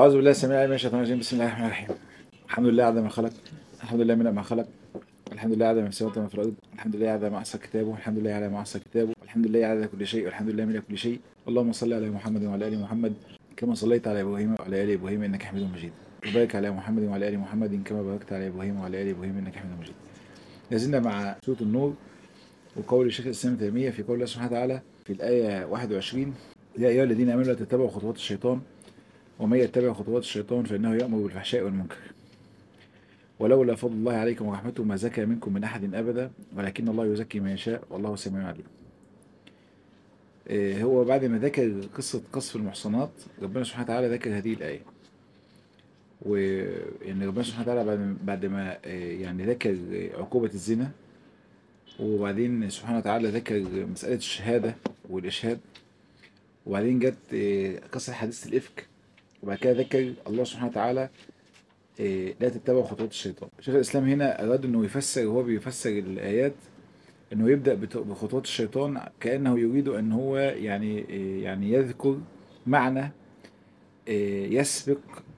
أعوذ بالله السميع العليم من الشيطان الرجيم بسم الله الرحمن الرحيم الحمد لله عدد ما خلق الحمد لله من ما خلق الحمد لله عدد ما في السماوات وما في الأرض الحمد لله عدد ما أحصى كتابه الحمد لله على ما أحصى كتابه الحمد لله عدد كل شيء والحمد لله من كل شيء اللهم صل على محمد وعلى آل محمد كما صليت على إبراهيم وعلى آل إبراهيم إنك حميد مجيد وبارك على محمد وعلى آل محمد كما باركت على إبراهيم وعلى آل إبراهيم إنك حميد مجيد لازلنا مع سورة النور وقول الشيخ الإسلام ابن تيمية في قول الله سبحانه وتعالى في الآية 21 يا أيها الذين آمنوا لا تتبعوا خطوات الشيطان ومن يتبع خطوات الشيطان فإنه يأمر بالفحشاء والمنكر ولولا فضل الله عليكم ورحمته ما زكى منكم من أحد أبدا ولكن الله يزكي من يشاء والله سميع عليم إيه هو بعد ما ذكر قصة قصف المحصنات ربنا سبحانه وتعالى ذكر هذه الآية وإن ربنا سبحانه وتعالى بعد بعد ما إيه يعني ذكر عقوبة الزنا وبعدين سبحانه وتعالى ذكر مسألة الشهادة والإشهاد وبعدين جت إيه قصة حديث الإفك وبعد كده ذكر الله سبحانه وتعالى إيه لا تتبعوا خطوات الشيطان شيخ الإسلام هنا أراد أنه يفسر وهو بيفسر الآيات أنه يبدأ بخطوات الشيطان كأنه يريد أن هو يعني إيه يعني يذكر معنى إيه يسبق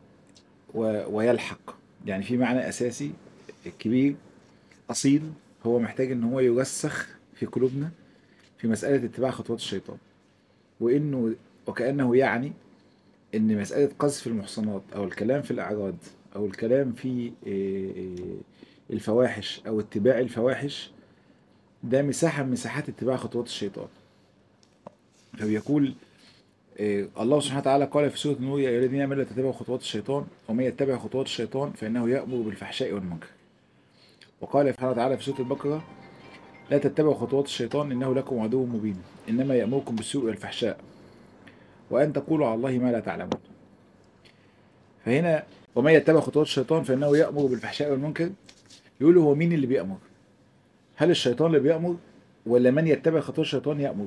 ويلحق يعني في معنى أساسي كبير أصيل هو محتاج أن هو يرسخ في قلوبنا في مسألة اتباع خطوات الشيطان وإنه وكأنه يعني ان مسألة قذف المحصنات او الكلام في الاعراض او الكلام في الفواحش او اتباع الفواحش ده مساحة من مساحات اتباع خطوات الشيطان فبيقول الله سبحانه وتعالى قال في سورة النور يا أيها الذين آمنوا لا تتبعوا خطوات الشيطان ومن يتبع خطوات الشيطان فإنه يأمر بالفحشاء والمنكر وقال سبحانه وتعالى في سورة البقرة لا تتبعوا خطوات الشيطان إنه لكم عدو مبين إنما يأمركم بالسوء والفحشاء وأن تقولوا على الله ما لا تعلمون فهنا ومن يتبع خطوات الشيطان فإنه يأمر بالفحشاء والمنكر يقول هو مين اللي بيأمر هل الشيطان اللي بيأمر ولا من يتبع خطوات الشيطان يأمر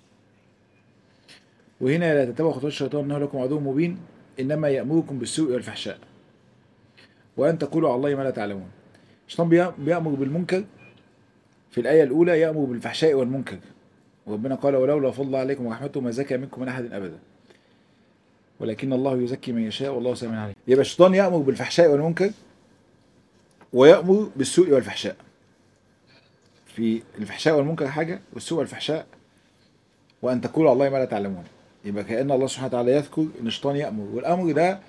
وهنا لا تتبع خطوات الشيطان إنه لكم عدو مبين إنما يأمركم بالسوء والفحشاء وأن تقولوا على الله ما لا تعلمون الشيطان بيأمر بالمنكر في الآية الأولى يأمر بالفحشاء والمنكر وربنا قال ولولا فضل الله عليكم ورحمته ما زكى منكم من احد ابدا ولكن الله يزكي من يشاء والله سميع عليم يبقى الشيطان يامر بالفحشاء والمنكر ويامر بالسوء والفحشاء في الفحشاء والمنكر حاجه والسوء والفحشاء وان تقولوا الله ما لا تعلمون يبقى كان الله سبحانه وتعالى يذكر ان الشيطان يامر والامر ده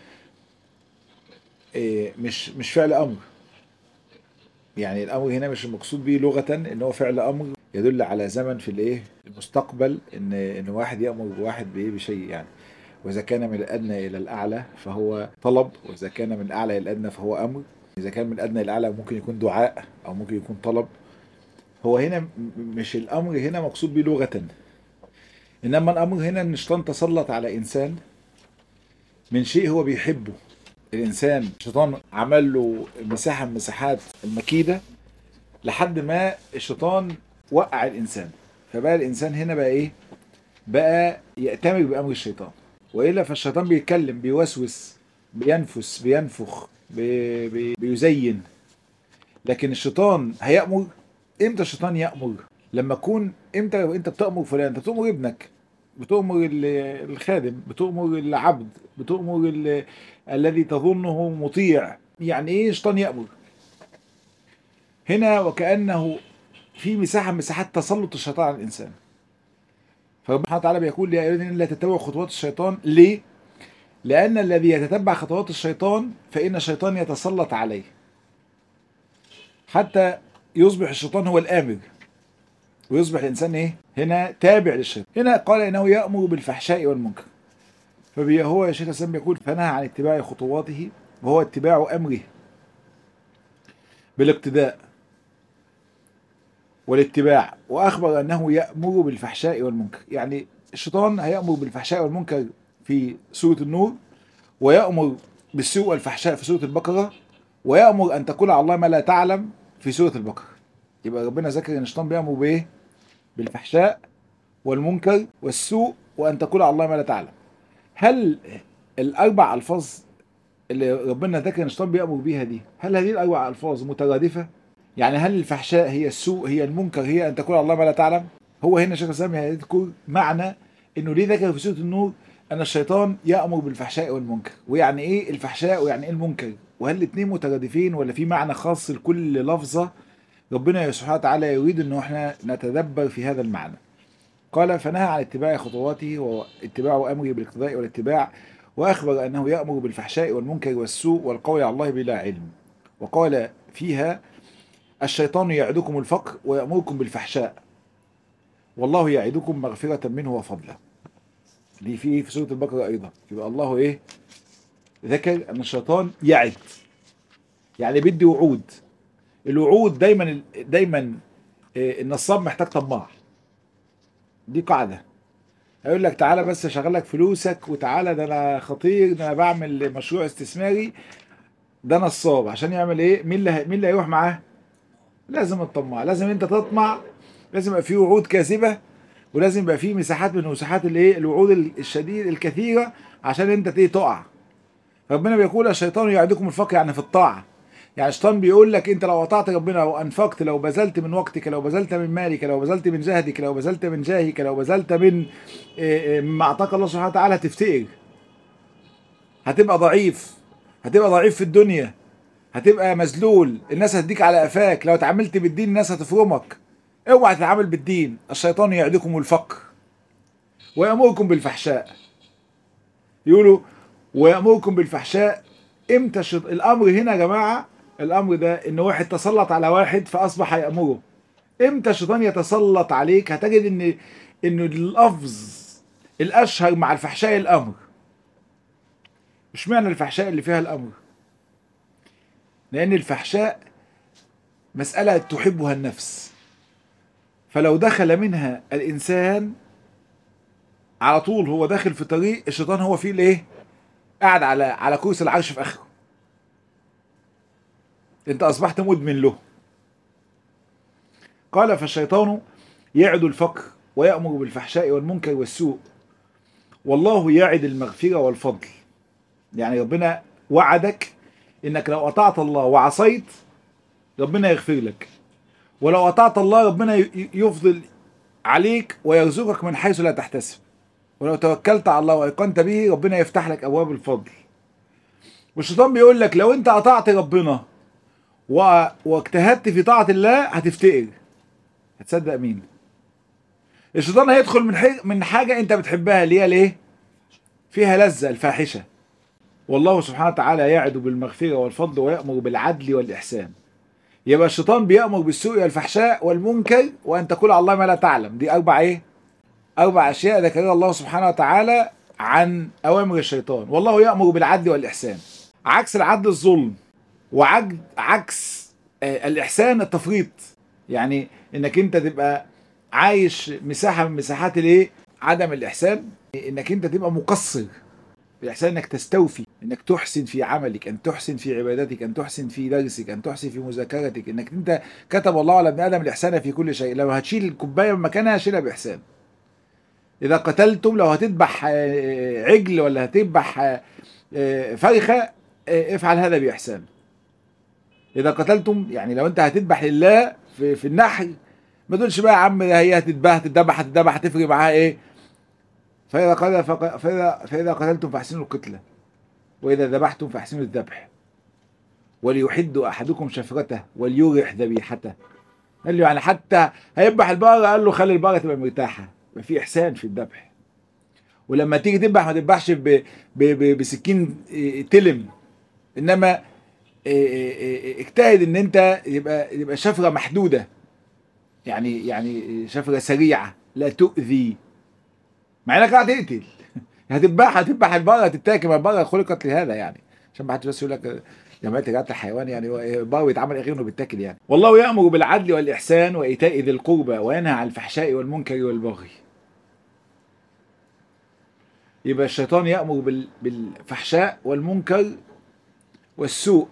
مش مش فعل امر يعني الامر هنا مش المقصود به لغه ان هو فعل امر يدل على زمن في الايه المستقبل ان ان واحد يامر بواحد بايه بشيء يعني واذا كان من الادنى الى الاعلى فهو طلب واذا كان من الاعلى الى الادنى فهو امر اذا كان من الادنى الى الاعلى ممكن يكون دعاء او ممكن يكون طلب هو هنا مش الامر هنا مقصود به لغه انما الامر هنا ان الشيطان تسلط على انسان من شيء هو بيحبه الانسان الشيطان عمل له مساحه من مساحات المكيده لحد ما الشيطان وقع الانسان فبقى الانسان هنا بقى ايه بقى يأتمر بامر الشيطان والا فالشيطان بيتكلم بيوسوس بينفس بينفخ بي بي بيزين لكن الشيطان هيأمر امتى الشيطان يأمر لما تكون امتى انت بتأمر فلان انت بتأمر ابنك بتأمر الخادم بتأمر العبد بتأمر الذي تظنه مطيع يعني ايه الشيطان يأمر هنا وكأنه في مساحة من مساحات تسلط الشيطان على الإنسان فربنا سبحانه وتعالى بيقول يا أيها لا تتبعوا خطوات الشيطان ليه؟ لأن الذي يتتبع خطوات الشيطان فإن الشيطان يتسلط عليه حتى يصبح الشيطان هو الآمر ويصبح الإنسان إيه؟ هنا تابع للشيطان هنا قال إنه يأمر بالفحشاء والمنكر فهو يا شيخ الإسلام بيقول فنهى عن اتباع خطواته وهو اتباع أمره بالاقتداء والاتباع واخبر انه يامر بالفحشاء والمنكر يعني الشيطان هيامر بالفحشاء والمنكر في سوره النور ويامر بالسوء والفحشاء في سوره البقره ويامر ان تقول على الله ما لا تعلم في سوره البقره يبقى ربنا ذكر ان الشيطان بيامر بايه بالفحشاء والمنكر والسوء وان تقول على الله ما لا تعلم هل الاربع الفاظ اللي ربنا ذكر ان الشيطان بيامر بيها دي هل هذه الاربع الفاظ مترادفه يعني هل الفحشاء هي السوء هي المنكر هي ان تقول الله ما لا تعلم هو هنا شيخ الاسلام يذكر معنى انه ليه ذكر في سوره النور أن الشيطان يأمر بالفحشاء والمنكر ويعني إيه الفحشاء ويعني إيه المنكر وهل الاتنين مترادفين ولا في معنى خاص لكل لفظة ربنا سبحانه وتعالى يريد أنه إحنا نتدبر في هذا المعنى قال فنهى عن اتباع خطواته واتباع أمره بالاقتداء والاتباع وأخبر أنه يأمر بالفحشاء والمنكر والسوء والقول على الله بلا علم وقال فيها الشيطان يعدكم الفقر ويأمركم بالفحشاء والله يعدكم مغفرة منه وفضلا دي في ايه في سورة البقرة أيضا يبقى الله إيه ذكر أن الشيطان يعد يعني بدي وعود الوعود دايما دايما إيه النصاب محتاج طماع دي قاعدة هيقول لك تعالى بس اشغل لك فلوسك وتعالى ده انا خطير ده انا بعمل مشروع استثماري ده نصاب عشان يعمل ايه مين اللي مين اللي هيروح معاه لازم الطماع لازم انت تطمع لازم يبقى في وعود كاذبه ولازم يبقى في مساحات من مساحات الايه الوعود الشديد الكثيره عشان انت ايه تقع ربنا بيقول الشيطان يعدكم الفقر يعني في الطاعه يعني الشيطان بيقول لك انت لو اطعت ربنا لو انفقت لو بذلت من وقتك لو بذلت من مالك لو بذلت من جهدك لو بذلت من جاهك لو بذلت من مما اعطاك الله سبحانه وتعالى هتفتقر هتبقى ضعيف هتبقى ضعيف في الدنيا هتبقى مذلول الناس هتديك على قفاك لو اتعاملت بالدين الناس هتفرمك اوعى تتعامل بالدين الشيطان يعدكم الفقر ويأمركم بالفحشاء يقولوا ويأمركم بالفحشاء امتى الشيط... الامر هنا يا جماعه الامر ده ان واحد تسلط على واحد فاصبح يأمره امتى الشيطان يتسلط عليك هتجد ان ان اللفظ الاشهر مع الفحشاء الامر مش معنى الفحشاء اللي فيها الامر لان الفحشاء مسألة تحبها النفس فلو دخل منها الانسان على طول هو داخل في طريق الشيطان هو فيه الايه قاعد على على كرسي العرش في اخره انت اصبحت مدمن له قال فالشيطان يعد الفقر ويأمر بالفحشاء والمنكر والسوء والله يعد المغفرة والفضل يعني ربنا وعدك انك لو اطعت الله وعصيت ربنا يغفر لك ولو اطعت الله ربنا يفضل عليك ويرزقك من حيث لا تحتسب ولو توكلت على الله وايقنت به ربنا يفتح لك ابواب الفضل والشيطان بيقول لك لو انت اطعت ربنا و... واجتهدت في طاعه الله هتفتقر هتصدق مين الشيطان هيدخل من حي... من حاجه انت بتحبها اللي هي الايه فيها لذه الفاحشه والله سبحانه وتعالى يعد بالمغفره والفضل ويامر بالعدل والاحسان يبقى الشيطان بيامر بالسوء والفحشاء والمنكر وان تقول على الله ما لا تعلم دي اربع ايه أربع أشياء ذكرها الله سبحانه وتعالى عن أوامر الشيطان والله يأمر بالعدل والإحسان عكس العدل الظلم وعكس الإحسان التفريط يعني إنك أنت تبقى عايش مساحة من مساحات الإيه عدم الإحسان إنك أنت تبقى مقصر الإحسان إنك تستوفي إنك تحسن في عملك أن تحسن في عبادتك أن تحسن في درسك أن تحسن في مذاكرتك إنك أنت كتب الله على ابن آدم الإحسان في كل شيء لو هتشيل الكوباية من مكانها شيلها بإحسان إذا قتلتم لو هتذبح عجل ولا هتذبح فرخة افعل هذا بإحسان إذا قتلتم يعني لو أنت هتذبح لله في, في النحر ما تقولش بقى يا عم هي هتذبح هتذبح هتذبح هتفرق معاها إيه فإذا قتل فإذا فإذا قتلتم فأحسنوا القتلة وإذا ذبحتم فأحسنوا الذبح وليحد أحدكم شفرته وليرح ذبيحته قال له يعني حتى هيذبح البقرة قال له خلي البقرة تبقى مرتاحة يبقى في إحسان في الذبح ولما تيجي تذبح ما تذبحش ب... ب... ب... بسكين تلم انما اجتهد ان انت يبقى يبقى شفره محدوده يعني يعني شفره سريعه لا تؤذي مع انك هتقتل هتذبح هتذبح البقره تتاكل البقره خلقت لهذا يعني عشان ما حدش بس يقول لك جمعيه رعايه الحيوان يعني البقره بيتعمل غير انه بيتاكل يعني والله يامر بالعدل والاحسان وايتاء ذي القربى وينهى عن الفحشاء والمنكر والبغي يبقى الشيطان يأمر بالفحشاء والمنكر والسوء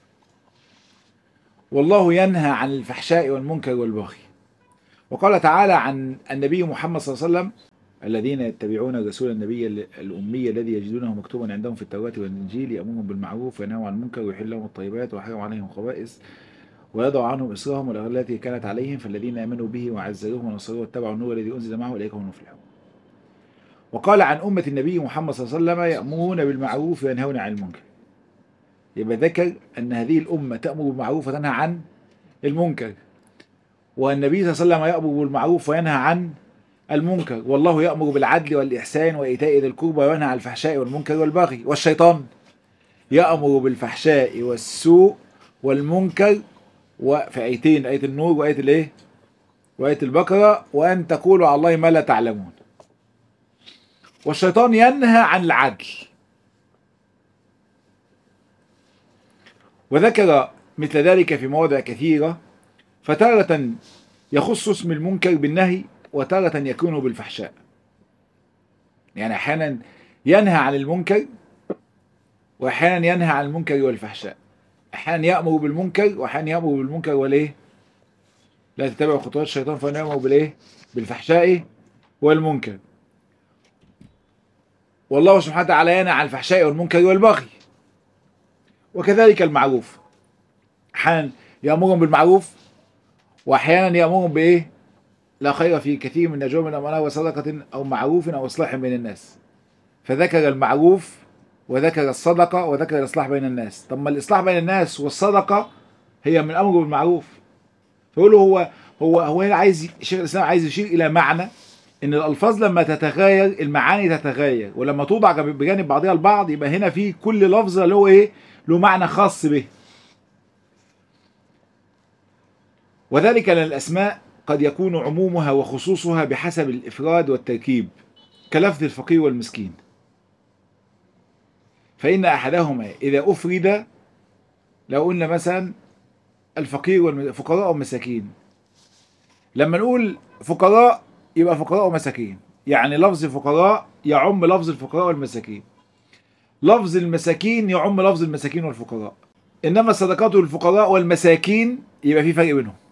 والله ينهى عن الفحشاء والمنكر والبغي وقال تعالى عن النبي محمد صلى الله عليه وسلم الذين يتبعون الرسول النبي الأمي الذي يجدونه مكتوبا عندهم في التوراة والإنجيل يأمرهم بالمعروف وينهى عن المنكر ويحل لهم الطيبات ويحرم عليهم الخبائث ويضع عنهم إصرهم والأغلال التي كانت عليهم فالذين آمنوا به وعزروه ونصروه واتبعوا النور الذي أنزل معه أولئك هم المفلحون وقال عن أمة النبي محمد صلى الله عليه وسلم يأمرون بالمعروف وينهون عن المنكر يبقى ذكر أن هذه الأمة تأمر بالمعروف وتنهى عن المنكر والنبي صلى الله عليه وسلم يأمر بالمعروف وينهى عن المنكر والله يأمر بالعدل والإحسان وإيتاء ذي القربى وينهى عن الفحشاء والمنكر والبغي والشيطان يأمر بالفحشاء والسوء والمنكر وفي آيتين آية النور وآية الإيه؟ وآية البقرة وأن تقولوا على الله ما لا تعلمون والشيطان ينهى عن العدل وذكر مثل ذلك في مواضع كثيرة فتارة يخص اسم المنكر بالنهي وتارة يكون بالفحشاء يعني أحيانا ينهى عن المنكر وأحيانا ينهى عن المنكر والفحشاء أحيانا يأمر بالمنكر وأحيانا يأمر بالمنكر والإيه لا تتبعوا خطوات الشيطان فإنه يأمر بالإيه بالفحشاء والمنكر والله سبحانه وتعالى ينهى عن الفحشاء والمنكر والبغي وكذلك المعروف أحيانا يأمرهم بالمعروف وأحيانا يأمرهم بإيه لا خير في كثير من نجوم الأمانة وصدقة أو معروف أو إصلاح بين الناس فذكر المعروف وذكر الصدقة وذكر الإصلاح بين الناس طب ما الإصلاح بين الناس والصدقة هي من أمر بالمعروف فيقولوا هو هو هو هنا عايز شيخ الإسلام عايز يشير إلى معنى إن الألفاظ لما تتغير المعاني تتغير ولما توضع بجانب بعضها البعض يبقى هنا في كل لفظ له إيه له معنى خاص به وذلك لأن الأسماء قد يكون عمومها وخصوصها بحسب الإفراد والتركيب كلفظ الفقير والمسكين فإن أحدهما إذا أفرد لو قلنا مثلا الفقير والفقراء والمساكين لما نقول فقراء يبقى فقراء ومساكين يعني لفظ فقراء يعم لفظ الفقراء والمساكين لفظ المساكين يعم لفظ المساكين والفقراء إنما الصدقات للفقراء والمساكين يبقى في فرق بينهم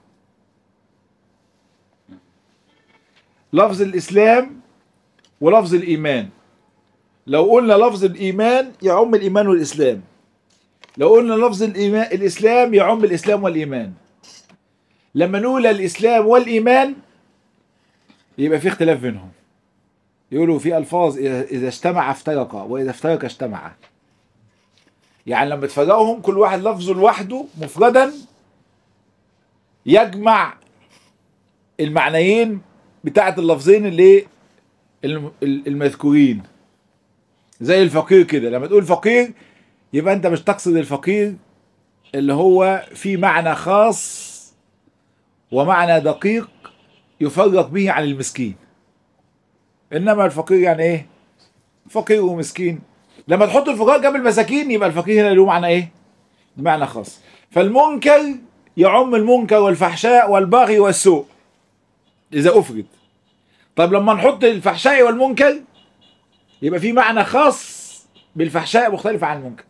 لفظ الإسلام ولفظ الإيمان لو قلنا لفظ الإيمان يعم الإيمان والإسلام لو قلنا لفظ الإيمان الإسلام يعم الإسلام والإيمان لما نقول الإسلام والإيمان يبقى في اختلاف بينهم يقولوا في ألفاظ إذا اجتمع افترقا وإذا افترق اجتمعا يعني لما تفرقهم كل واحد لفظه لوحده مفردا يجمع المعنيين بتاعت اللفظين اللي المذكورين زي الفقير كده لما تقول فقير يبقى انت مش تقصد الفقير اللي هو في معنى خاص ومعنى دقيق يفرق به عن المسكين انما الفقير يعني ايه فقير ومسكين لما تحط الفقراء جنب المساكين يبقى الفقير هنا له معنى ايه معنى خاص فالمنكر يعم المنكر والفحشاء والبغي والسوء اذا افرد طيب لما نحط الفحشاء والمنكر يبقى في معنى خاص بالفحشاء مختلف عن المنكر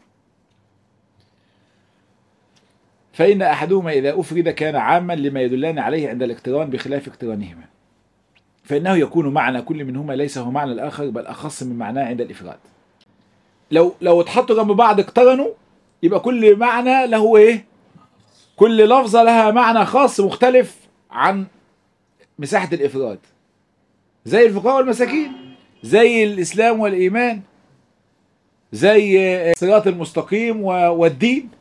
فإن أحدهما إذا أفرد كان عاما لما يدلان عليه عند الاقتران بخلاف اقترانهما فإنه يكون معنى كل منهما ليس هو معنى الآخر بل أخص من معناه عند الإفراد لو لو اتحطوا جنب بعض اقترنوا يبقى كل معنى له إيه كل لفظة لها معنى خاص مختلف عن مساحة الإفراد زي الفقراء والمساكين زي الإسلام والإيمان زي الصراط المستقيم والدين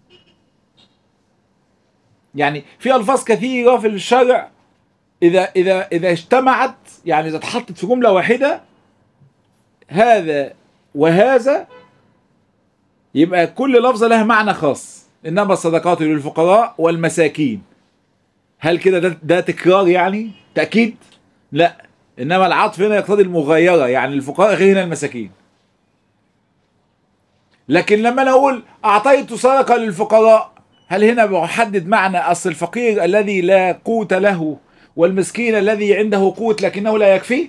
يعني في ألفاظ كثيرة في الشرع إذا إذا إذا اجتمعت يعني إذا اتحطت في جملة واحدة هذا وهذا يبقى كل لفظة لها معنى خاص إنما الصدقات للفقراء والمساكين هل كده ده, ده تكرار يعني تأكيد لا إنما العطف هنا يقتضي المغايرة يعني الفقراء غير هنا المساكين لكن لما أنا أقول أعطيت صدقة للفقراء هل هنا بحدد معنى أصل الفقير الذي لا قوت له والمسكين الذي عنده قوت لكنه لا يكفيه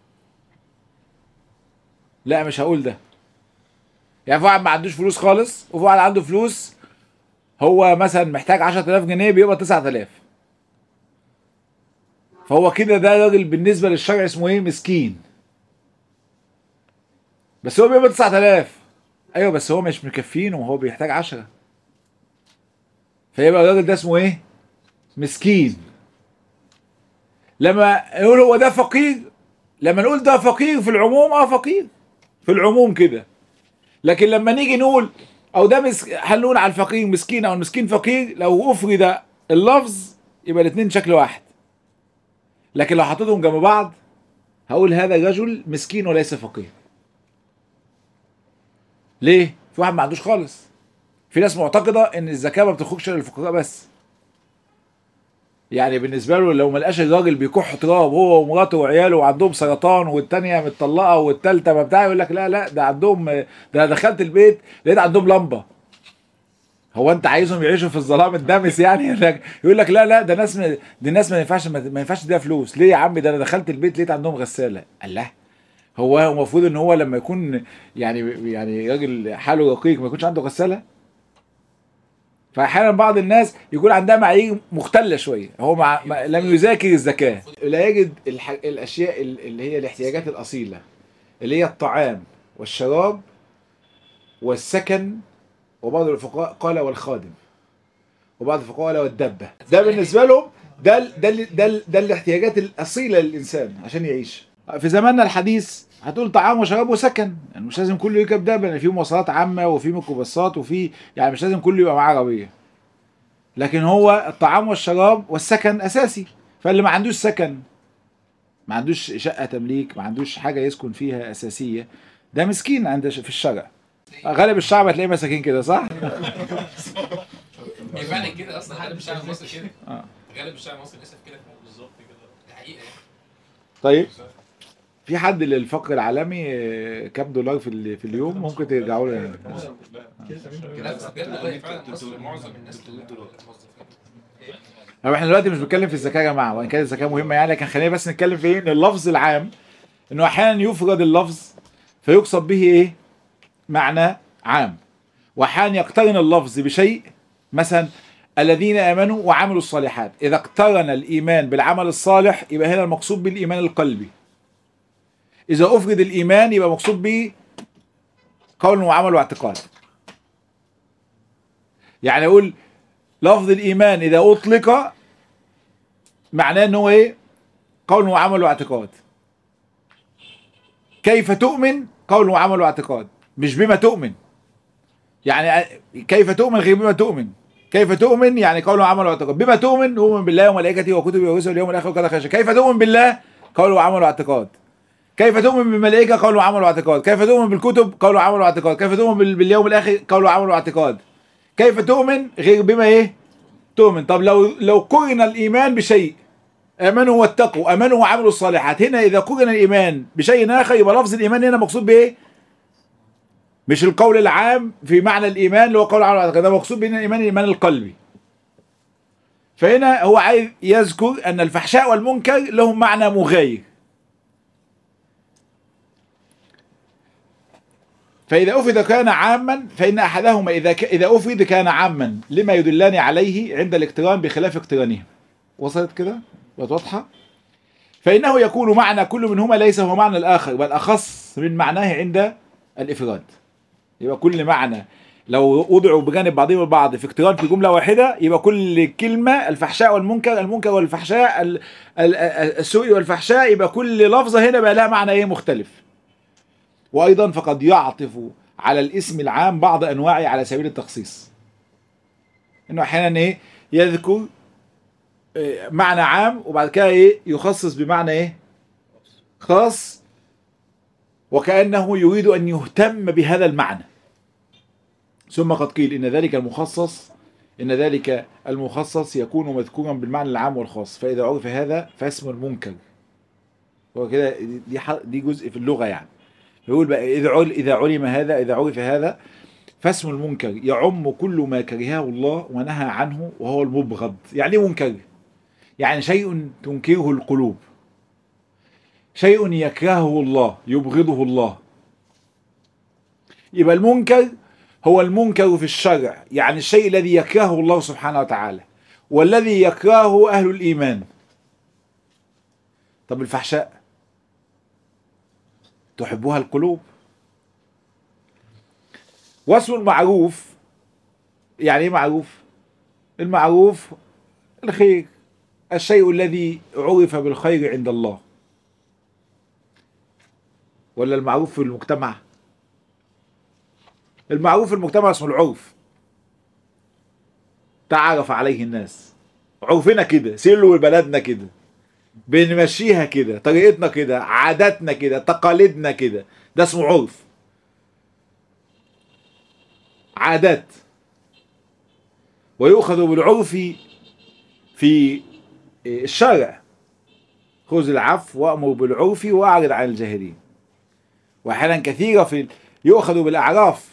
لا مش هقول ده يعني في واحد ما عندوش فلوس خالص وفي واحد عنده فلوس هو مثلا محتاج 10000 جنيه بيقبض 9000 فهو كده ده راجل بالنسبه للشرع اسمه ايه مسكين بس هو بيقبض 9000 ايوه بس هو مش مكفينه وهو بيحتاج 10 فيبقى الراجل ده اسمه ايه مسكين لما يقول هو ده فقير لما نقول ده فقير في العموم اه فقير في العموم كده لكن لما نيجي نقول او ده مس... هنقول على الفقير مسكين او المسكين فقير لو افرد اللفظ يبقى الاثنين شكل واحد لكن لو حطيتهم جنب بعض هقول هذا الرجل مسكين وليس فقير ليه في واحد ما عندوش خالص في ناس معتقده ان الزكاه ما بتخرجش للفقراء بس يعني بالنسبه له لو ما لقاش الراجل بيكح تراب هو ومراته وعياله وعندهم سرطان والتانيه متطلقه والتالته ما بتاع يقول لك لا لا ده عندهم ده أنا دخلت البيت لقيت عندهم لمبه هو انت عايزهم يعيشوا في الظلام الدامس يعني يقول لك, يقول لك لا لا ده ناس م... دي الناس ما ينفعش ما ينفعش تديها فلوس ليه يا عم ده انا دخلت البيت لقيت عندهم غساله الله هو المفروض ان هو لما يكون يعني يعني راجل حاله رقيق ما يكونش عنده غساله فاحيانا بعض الناس يكون عندها معايير مختله شويه هو مع... ما... لم يذاكر الزكاه لا يجد الح... الاشياء اللي هي الاحتياجات الاصيله اللي هي الطعام والشراب والسكن وبعض الفقهاء قال والخادم وبعض الفقهاء قال والدبه ده بالنسبه لهم ده ال... ده ال... ده, ال... ده الاحتياجات الاصيله للانسان عشان يعيش في زماننا الحديث هتقول طعام وشراب وسكن يعني مش لازم كله يركب دابه يعني في مواصلات عامه وفي ميكروباصات وفي يعني مش لازم كله يبقى معاه عربيه لكن هو الطعام والشراب والسكن اساسي فاللي ما عندوش سكن ما عندوش شقه تمليك ما عندوش حاجه يسكن فيها اساسيه ده مسكين عند في الشرع غالب الشعب هتلاقيه مساكين كده صح؟ هي فعلا كده اصلا غالب الشعب المصري كده آه. غالب الشعب المصري للاسف كده بالظبط كده دي حقيقه يعني طيب في حد للفقر العالمي آه، كام دولار في ال- في اليوم ممكن ترجعوا له لا بس بجد والله فعلا مصر معظم الناس الموظفين طب احنا دلوقتي مش بنتكلم في الزكاه يا جماعه وان كانت الزكاه مهمه يعني لكن خلينا بس نتكلم في ايه ان اللفظ العام انه احيانا يفرد اللفظ فيقصد به ايه معنى عام واحيانا يقترن اللفظ بشيء مثلا الذين امنوا وعملوا الصالحات اذا اقترن الايمان بالعمل الصالح يبقى هنا المقصود بالايمان القلبي اذا افرد الايمان يبقى مقصود به قول وعمل واعتقاد يعني اقول لفظ الايمان اذا اطلق معناه ان هو ايه قول وعمل واعتقاد كيف تؤمن قول وعمل واعتقاد مش بما تؤمن يعني كيف تؤمن غير بما تؤمن كيف تؤمن يعني قول وعمل واعتقاد بما تؤمن اؤمن بالله وملائكته وكتبه ورسله واليوم الاخر وكذا خشى كيف تؤمن بالله قول وعمل واعتقاد كيف تؤمن بالملائكه قول وعمل واعتقاد كيف تؤمن بالكتب قول وعمل واعتقاد كيف تؤمن بال- باليوم الاخر قول وعمل واعتقاد كيف تؤمن غير بما ايه تؤمن طب لو لو قرن الايمان بشيء امنوا واتقوا امنوا وعملوا الصالحات هنا اذا قرن الايمان بشيء اخر يبقى لفظ الايمان هنا مقصود بايه مش القول العام في معنى الايمان اللي هو قول العام والاعتقاد ده مقصود بين الايمان الايمان القلبي فهنا هو عايز يذكر ان الفحشاء والمنكر لهم معنى مغاير فإذا أفرد كان عاما فإن أحدهما إذا ك... إذا أفرد كان عاما لما يدلان عليه عند الاقتران بخلاف اقترانهم وصلت كده؟ بقت واضحة؟ فإنه يكون معنى كل منهما ليس هو معنى الآخر بل أخص من معناه عند الإفراد يبقى كل معنى لو وضعوا بجانب بعضهم البعض في اقتران في جملة واحدة يبقى كل كلمة الفحشاء والمنكر المنكر والفحشاء ال- ال- السوء والفحشاء يبقى كل لفظة هنا بقى لها معنى ايه مختلف وايضا فقد يعطف على الاسم العام بعض انواعه على سبيل التخصيص انه احيانا ايه يذكر إيه، معنى عام وبعد كده ايه يخصص بمعنى ايه خاص وكانه يريد ان يهتم بهذا المعنى ثم قد قيل ان ذلك المخصص ان ذلك المخصص يكون مذكورا بالمعنى العام والخاص فاذا عرف هذا فاسم المنكر هو كده دي ح- دي جزء في اللغه يعني يقول بقى إذا عل إذا علم هذا إذا عرف هذا فاسم المنكر يعم كل ما كرهه الله ونهى عنه وهو المبغض يعني إيه منكر يعني شيء تنكره القلوب شيء يكرهه الله يبغضه الله يبقى المنكر هو المنكر في الشرع يعني الشيء الذي يكرهه الله سبحانه وتعالى والذي يكرهه أهل الإيمان طب الفحشاء تحبها القلوب واسم المعروف يعني ايه معروف المعروف الخير الشيء الذي عرف بالخير عند الله ولا المعروف في المجتمع المعروف في المجتمع اسمه العرف تعرف عليه الناس عرفنا كده سلو بلدنا كده بنمشيها كده طريقتنا كده عاداتنا كده تقاليدنا كده ده اسمه عرف عادات ويؤخذ بالعرف في الشرع خذ العفو وامر بالعرف واعرض عن الجاهلين واحيانا كثيره في يؤخذ بالاعراف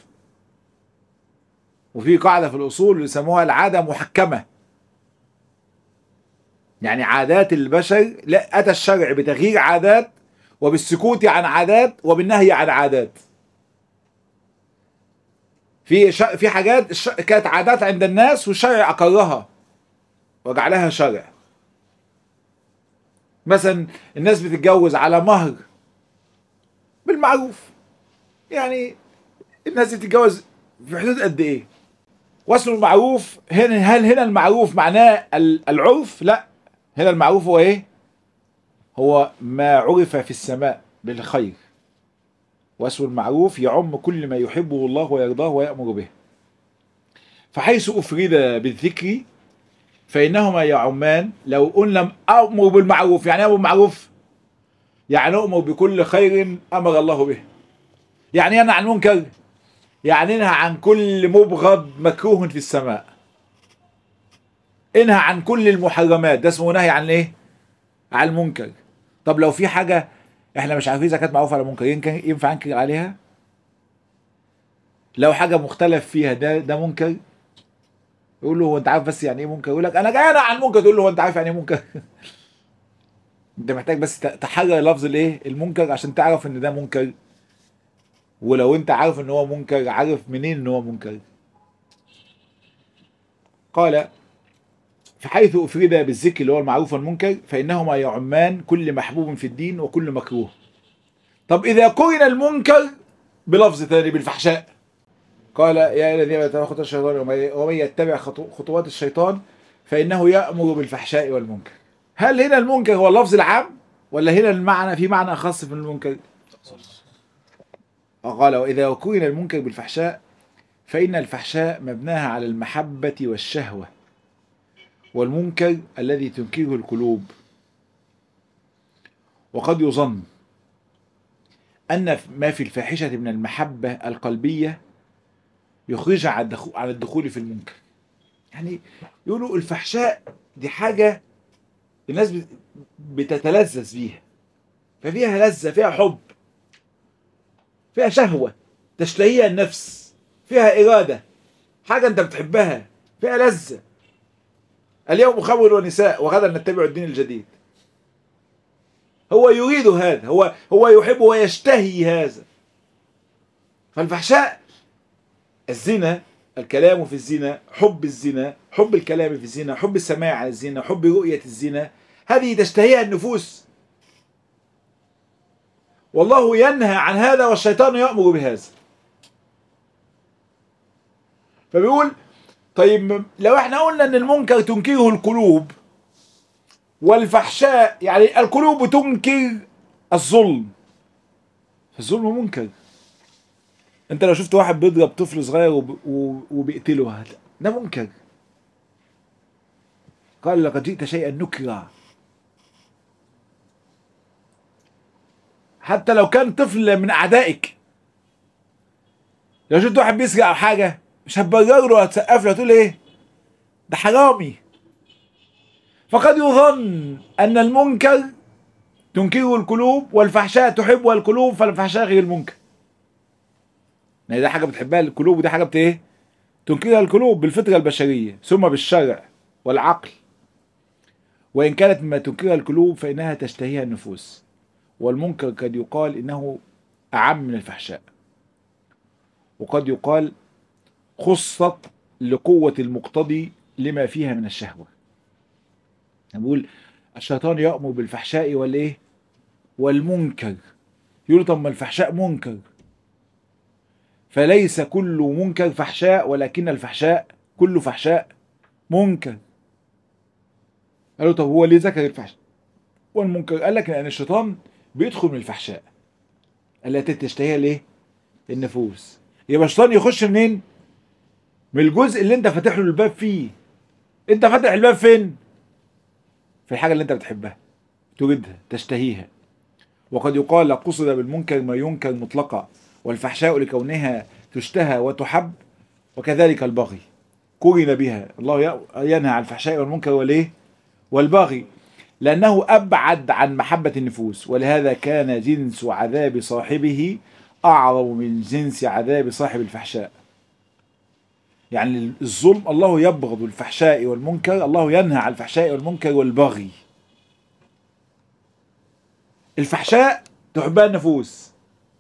وفي قاعده في الاصول يسموها العاده محكمه يعني عادات البشر لا اتى الشرع بتغيير عادات وبالسكوت عن عادات وبالنهي عن عادات في ش... في حاجات الش... كانت عادات عند الناس والشرع اقرها وجعلها شرع مثلا الناس بتتجوز على مهر بالمعروف يعني الناس بتتجوز في حدود قد ايه واسم المعروف هنا هل هنا المعروف معناه العرف لا هنا المعروف هو ايه هو ما عرف في السماء بالخير واسم المعروف يعم كل ما يحبه الله ويرضاه ويأمر به فحيث أفرد بالذكر فإنهما يعمان لو قلنا أمر بالمعروف يعني أمر بالمعروف يعني أمر بكل خير أمر الله به يعني أنا عن منكر يعني انهى عن كل مبغض مكروه في السماء انهى عن كل المحرمات ده اسمه نهي عن ايه عن المنكر طب لو في حاجة احنا مش عارفين اذا كانت معروفة على منكر يمكن ينفع انكر عليها لو حاجة مختلف فيها ده ده منكر يقول له هو انت عارف بس يعني ايه منكر يقول لك انا جاي انا عن المنكر تقول له هو انت عارف يعني ايه منكر انت محتاج بس تحرر لفظ الايه المنكر عشان تعرف ان ده منكر ولو انت عارف ان هو منكر عارف منين ان هو منكر قال فحيث افرد بالذكر اللي هو المعروف والمنكر فانهما يعمان كل محبوب في الدين وكل مكروه طب اذا قرن المنكر بلفظ ثاني بالفحشاء قال يا الذين اتبعوا خطوات الشيطان ومن يتبع خطوات الشيطان فانه يامر بالفحشاء والمنكر هل هنا المنكر هو اللفظ العام ولا هنا المعنى في معنى خاص من المنكر قال وإذا قرن المنكر بالفحشاء فإن الفحشاء مبناها على المحبة والشهوة والمنكر الذي تنكره القلوب وقد يظن أن ما في الفاحشة من المحبة القلبية يخرج عن الدخول في المنكر يعني يقولوا الفحشاء دي حاجة الناس بتتلذذ بيها ففيها لذة فيها حب فيها شهوة تشتهيها النفس فيها إرادة حاجة أنت بتحبها فيها لذة اليوم خمر ونساء وغدا نتبع الدين الجديد هو يريد هذا هو هو يحب ويشتهي هذا فالفحشاء الزنا الكلام في الزنا حب الزنا حب الكلام في الزنا حب السماع عن الزنا حب رؤية الزنا هذه تشتهيها النفوس والله ينهى عن هذا والشيطان يأمر بهذا فبيقول طيب لو احنا قلنا ان المنكر تنكره القلوب والفحشاء يعني القلوب تنكر الظلم الظلم منكر انت لو شفت واحد بيضرب طفل صغير وب... وبيقتله هذا ده منكر قال لقد جئت شيئا نكرا حتى لو كان طفل من اعدائك لو شفت واحد بيسرق او حاجه مش هتبرر له هتسقف له هتقول ايه ده حرامي فقد يظن ان المنكر تنكره القلوب والفحشاء تحبها القلوب فالفحشاء غير المنكر يعني ده حاجه بتحبها القلوب ودي حاجه بت ايه تنكرها القلوب بالفطره البشريه ثم بالشرع والعقل وان كانت مما تنكرها القلوب فانها تشتهيها النفوس والمنكر قد يقال انه اعم من الفحشاء وقد يقال خصت لقوة المقتضي لما فيها من الشهوة بقول الشيطان يأمر بالفحشاء والايه والمنكر يقول طب ما الفحشاء منكر فليس كل منكر فحشاء ولكن الفحشاء كل فحشاء منكر قالوا طب هو ليه ذكر الفحشاء والمنكر قال لك لان الشيطان بيدخل من الفحشاء التي تشتهيها الايه النفوس يبقى الشيطان يخش منين من الجزء اللي انت فاتح له الباب فيه انت فاتح الباب فين في الحاجه اللي انت بتحبها تريدها تشتهيها وقد يقال قصد بالمنكر ما ينكر مطلقا والفحشاء لكونها تشتهى وتحب وكذلك البغي قرن بها الله ينهى عن الفحشاء والمنكر والايه والبغي لأنه أبعد عن محبة النفوس ولهذا كان جنس عذاب صاحبه أعظم من جنس عذاب صاحب الفحشاء يعني الظلم الله يبغض الفحشاء والمنكر الله ينهى عن الفحشاء والمنكر والبغي الفحشاء تحبها النفوس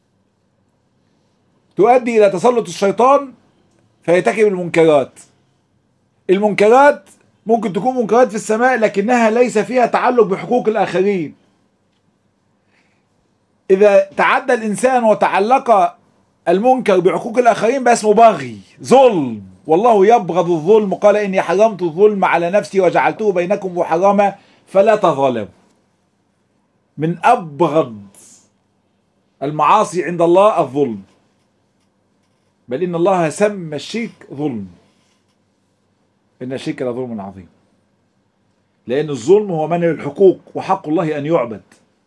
تؤدي إلى تسلط الشيطان فيرتكب المنكرات المنكرات ممكن تكون منكرات في السماء لكنها ليس فيها تعلق بحقوق الآخرين إذا تعدى الإنسان وتعلق المنكر بحقوق الآخرين بقى اسمه بغي ظلم والله يبغض الظلم قال إني حرمت الظلم على نفسي وجعلته بينكم محرما فلا تظلموا من أبغض المعاصي عند الله الظلم بل إن الله سمى الشرك ظلم إن الشرك لظلم عظيم لأن الظلم هو منع الحقوق وحق الله أن يعبد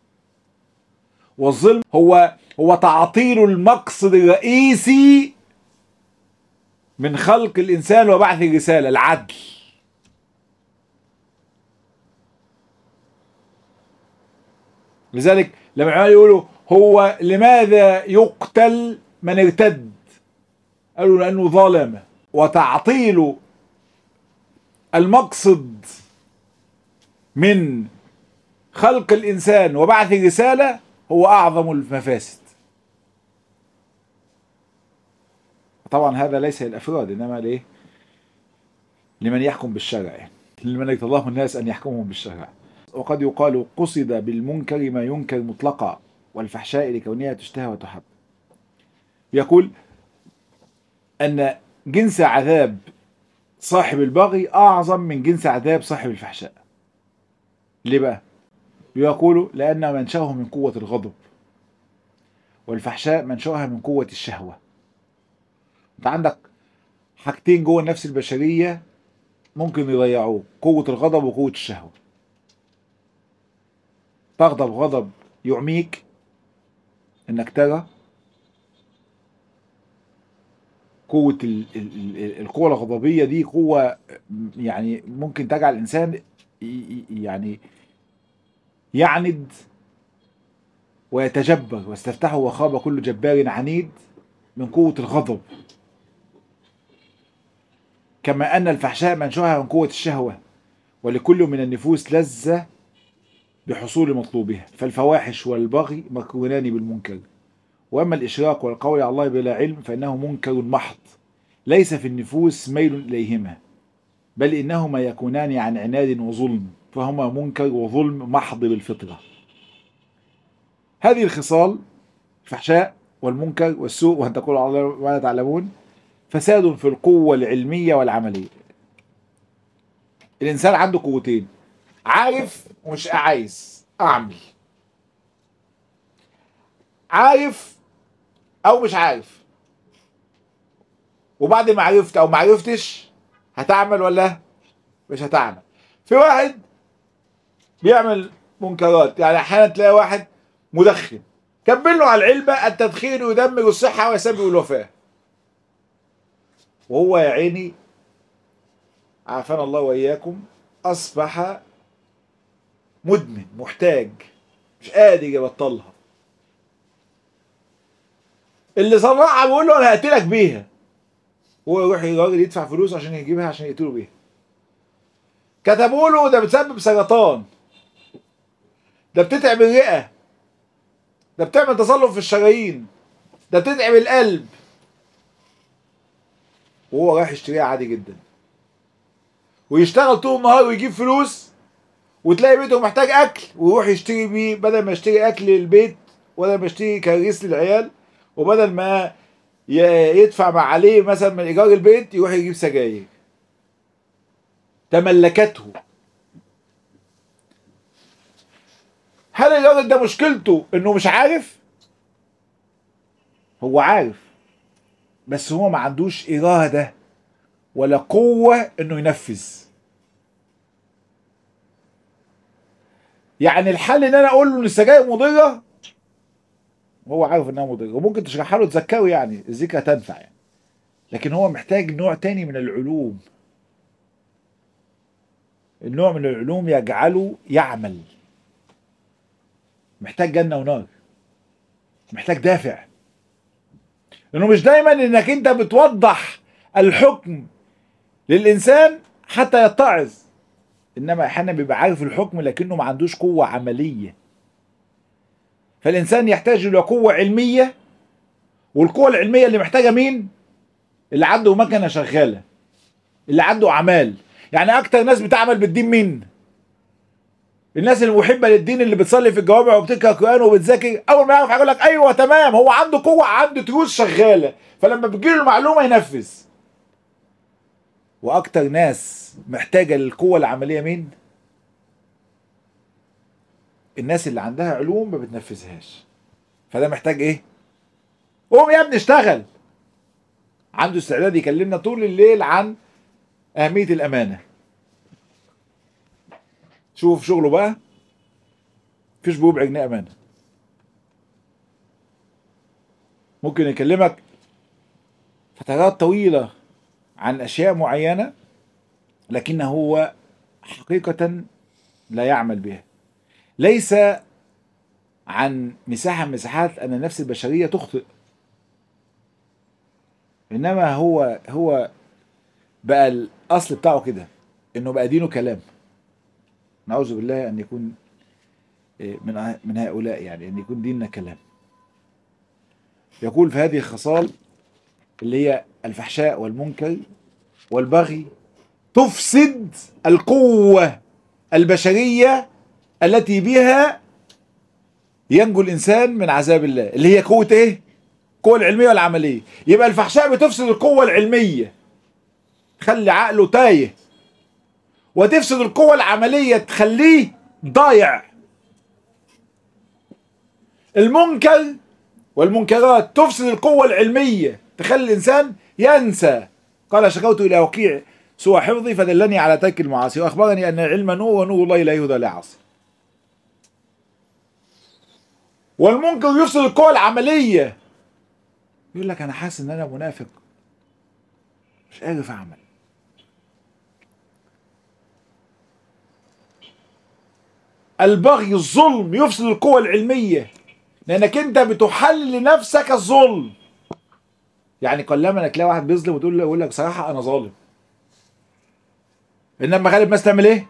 والظلم هو هو تعطيل المقصد الرئيسي من خلق الإنسان وبعث الرسالة العدل لذلك لما العلماء يقولوا هو لماذا يقتل من ارتد قالوا لأنه ظلم وتعطيل المقصد من خلق الإنسان وبعث الرسالة هو أعظم المفاسد طبعا هذا ليس للأفراد إنما لإيه لمن يحكم بالشرع يعني. لمن ارتضاه الناس أن يحكمهم بالشرع وقد يقال قصد بالمنكر ما ينكر مطلقا والفحشاء لكونها تشتهى وتحب يقول أن جنس عذاب صاحب البغي أعظم من جنس عذاب صاحب الفحشاء ليه بقى؟ يقول لأن منشأه من قوة الغضب والفحشاء منشأها من قوة الشهوة انت عندك حاجتين جوه النفس البشرية ممكن يضيعوه قوة الغضب وقوة الشهوة تغضب غضب يعميك انك ترى قوة ال- ال- ال- القوة الغضبية دي قوة يعني ممكن تجعل الإنسان ي- ي- يعني يعند ويتجبر واستفتحه وخاب كل جبار عنيد من قوة الغضب كما أن الفحشاء منشوها من قوة الشهوة ولكل من النفوس لذة بحصول مطلوبها فالفواحش والبغي مكرونان بالمنكر وأما الإشراك والقول على الله بلا علم فإنه منكر محض ليس في النفوس ميل إليهما بل إنهما يكونان عن عناد وظلم فهما منكر وظلم محض بالفطرة هذه الخصال الفحشاء والمنكر والسوء وأن تقول على الله ما لا تعلمون فساد في القوة العلمية والعملية الإنسان عنده قوتين عارف ومش عايز أعمل عارف أو مش عارف وبعد ما عرفت أو ما عرفتش هتعمل ولا مش هتعمل في واحد بيعمل منكرات يعني أحيانا تلاقي واحد مدخن كمل له على العلبة التدخين يدمر الصحة ويسبب الوفاة وهو يا عيني عافانا الله وإياكم أصبح مدمن محتاج مش قادر يبطلها اللي صنعها بيقول له انا هقتلك بيها هو يروح الراجل يدفع فلوس عشان يجيبها عشان يقتله بيها كتبوا له ده بتسبب سرطان ده بتتعب الرئه ده بتعمل تصلب في الشرايين ده بتتعب القلب وهو رايح يشتريها عادي جدا ويشتغل طول النهار ويجيب فلوس وتلاقي بيته محتاج اكل ويروح يشتري بيه بدل ما يشتري اكل للبيت ولا ما يشتري كريس للعيال وبدل ما ي- يدفع مع عليه مثلا من ايجار البيت يروح يجيب سجاير تملكته هل الراجل ده مشكلته انه مش عارف هو عارف بس هو ما عندوش إرادة ولا قوة إنه ينفذ يعني الحل إن أنا أقول له إن السجاير مضرة هو عارف إنها مضرة وممكن تشرحها له تذكره يعني الذكرى تنفع يعني لكن هو محتاج نوع تاني من العلوم النوع من العلوم يجعله يعمل محتاج جنة ونار محتاج دافع لانه مش دايما انك انت بتوضح الحكم للانسان حتى يتعظ انما احيانا بيبقى عارف الحكم لكنه ما عندوش قوة عملية فالانسان يحتاج الى قوة علمية والقوة العلمية اللي محتاجة مين اللي عنده مكنة شغالة اللي عنده اعمال يعني اكتر ناس بتعمل بالدين مين الناس المحبه للدين اللي بتصلي في الجوامع وبتقرا قران وبتذاكر اول ما يعرف يقول لك ايوه تمام هو عنده قوه عنده تروس شغاله فلما بتجيله المعلومه ينفذ واكتر ناس محتاجه للقوه العمليه مين الناس اللي عندها علوم ما بتنفذهاش فده محتاج ايه قوم يا ابني اشتغل عنده استعداد يكلمنا طول الليل عن أهمية الأمانة شوف شغله بقى مفيش بربع جنيه أمانة ممكن يكلمك فترات طويلة عن أشياء معينة لكن هو حقيقة لا يعمل بها ليس عن مساحة من مساحات أن النفس البشرية تخطئ إنما هو هو بقى الاصل بتاعه كده انه بقى دينه كلام نعوذ بالله ان يكون من من هؤلاء يعني ان يكون ديننا كلام يقول في هذه الخصال اللي هي الفحشاء والمنكر والبغي تفسد القوة البشرية التي بها ينجو الإنسان من عذاب الله اللي هي قوة إيه؟ القوة العلمية والعملية يبقى الفحشاء بتفسد القوة العلمية تخلي عقله تايه وتفسد القوة العملية تخليه ضايع المنكر والمنكرات تفسد القوة العلمية تخلي الإنسان ينسى قال شكوت إلى وكيع سوى حفظي فدلني على ترك المعاصي وأخبرني أن العلم نور ونور الله لا يهدى لعاصي والمنكر يفسد القوة العملية يقول لك أنا حاسس إن أنا منافق مش عارف أعمل البغي الظلم يفسد القوة العلمية لأنك أنت بتحل لنفسك الظلم يعني قلما انك تلاقي واحد بيظلم وتقول له يقول لك صراحة أنا ظالم إنما غالب الناس تعمل إيه؟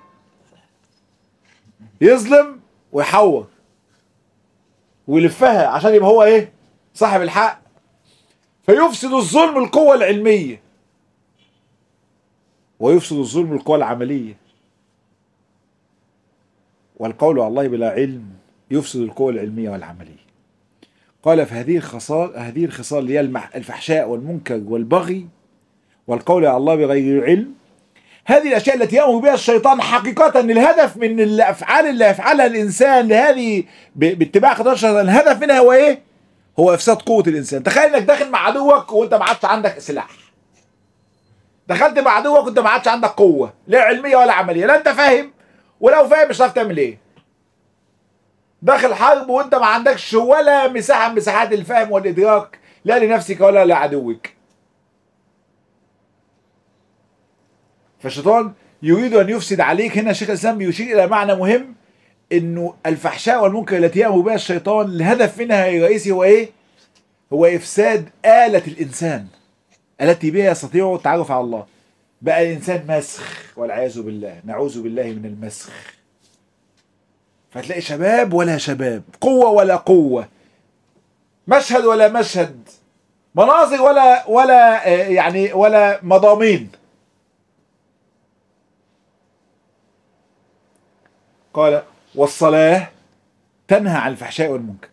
يظلم ويحور ويلفها عشان يبقى هو إيه؟ صاحب الحق فيفسد الظلم القوة العلمية ويفسد الظلم القوى العملية والقول على الله بلا علم يفسد القوى العلمية والعملية قال في هذه الخصال هذه الخصال اللي هي الفحشاء والمنكر والبغي والقول على الله بغير علم هذه الاشياء التي يامر بها الشيطان حقيقه الهدف من الافعال اللي يفعلها الانسان لهذه باتباع خطوات الشيطان الهدف منها هو ايه؟ هو افساد قوه الانسان تخيل انك داخل مع عدوك وانت ما عادش عندك سلاح دخلت مع عدوك وانت ما عادش عندك قوه لا علميه ولا عمليه لا انت فاهم ولو فاهم مش هتعرف تعمل ايه داخل حرب وانت ما عندكش ولا مساحه من مساحات الفهم والادراك لا لنفسك ولا لعدوك فالشيطان يريد ان يفسد عليك هنا شيخ الاسلام بيشير الى معنى مهم انه الفحشاء والمنكر التي يامر بها الشيطان الهدف منها الرئيسي هو ايه؟ هو افساد آلة الانسان التي بها يستطيع التعرف على الله بقى الانسان مسخ والعياذ بالله نعوذ بالله من المسخ فتلاقي شباب ولا شباب قوة ولا قوة مشهد ولا مشهد مناظر ولا ولا يعني ولا مضامين قال والصلاة تنهى عن الفحشاء والمنكر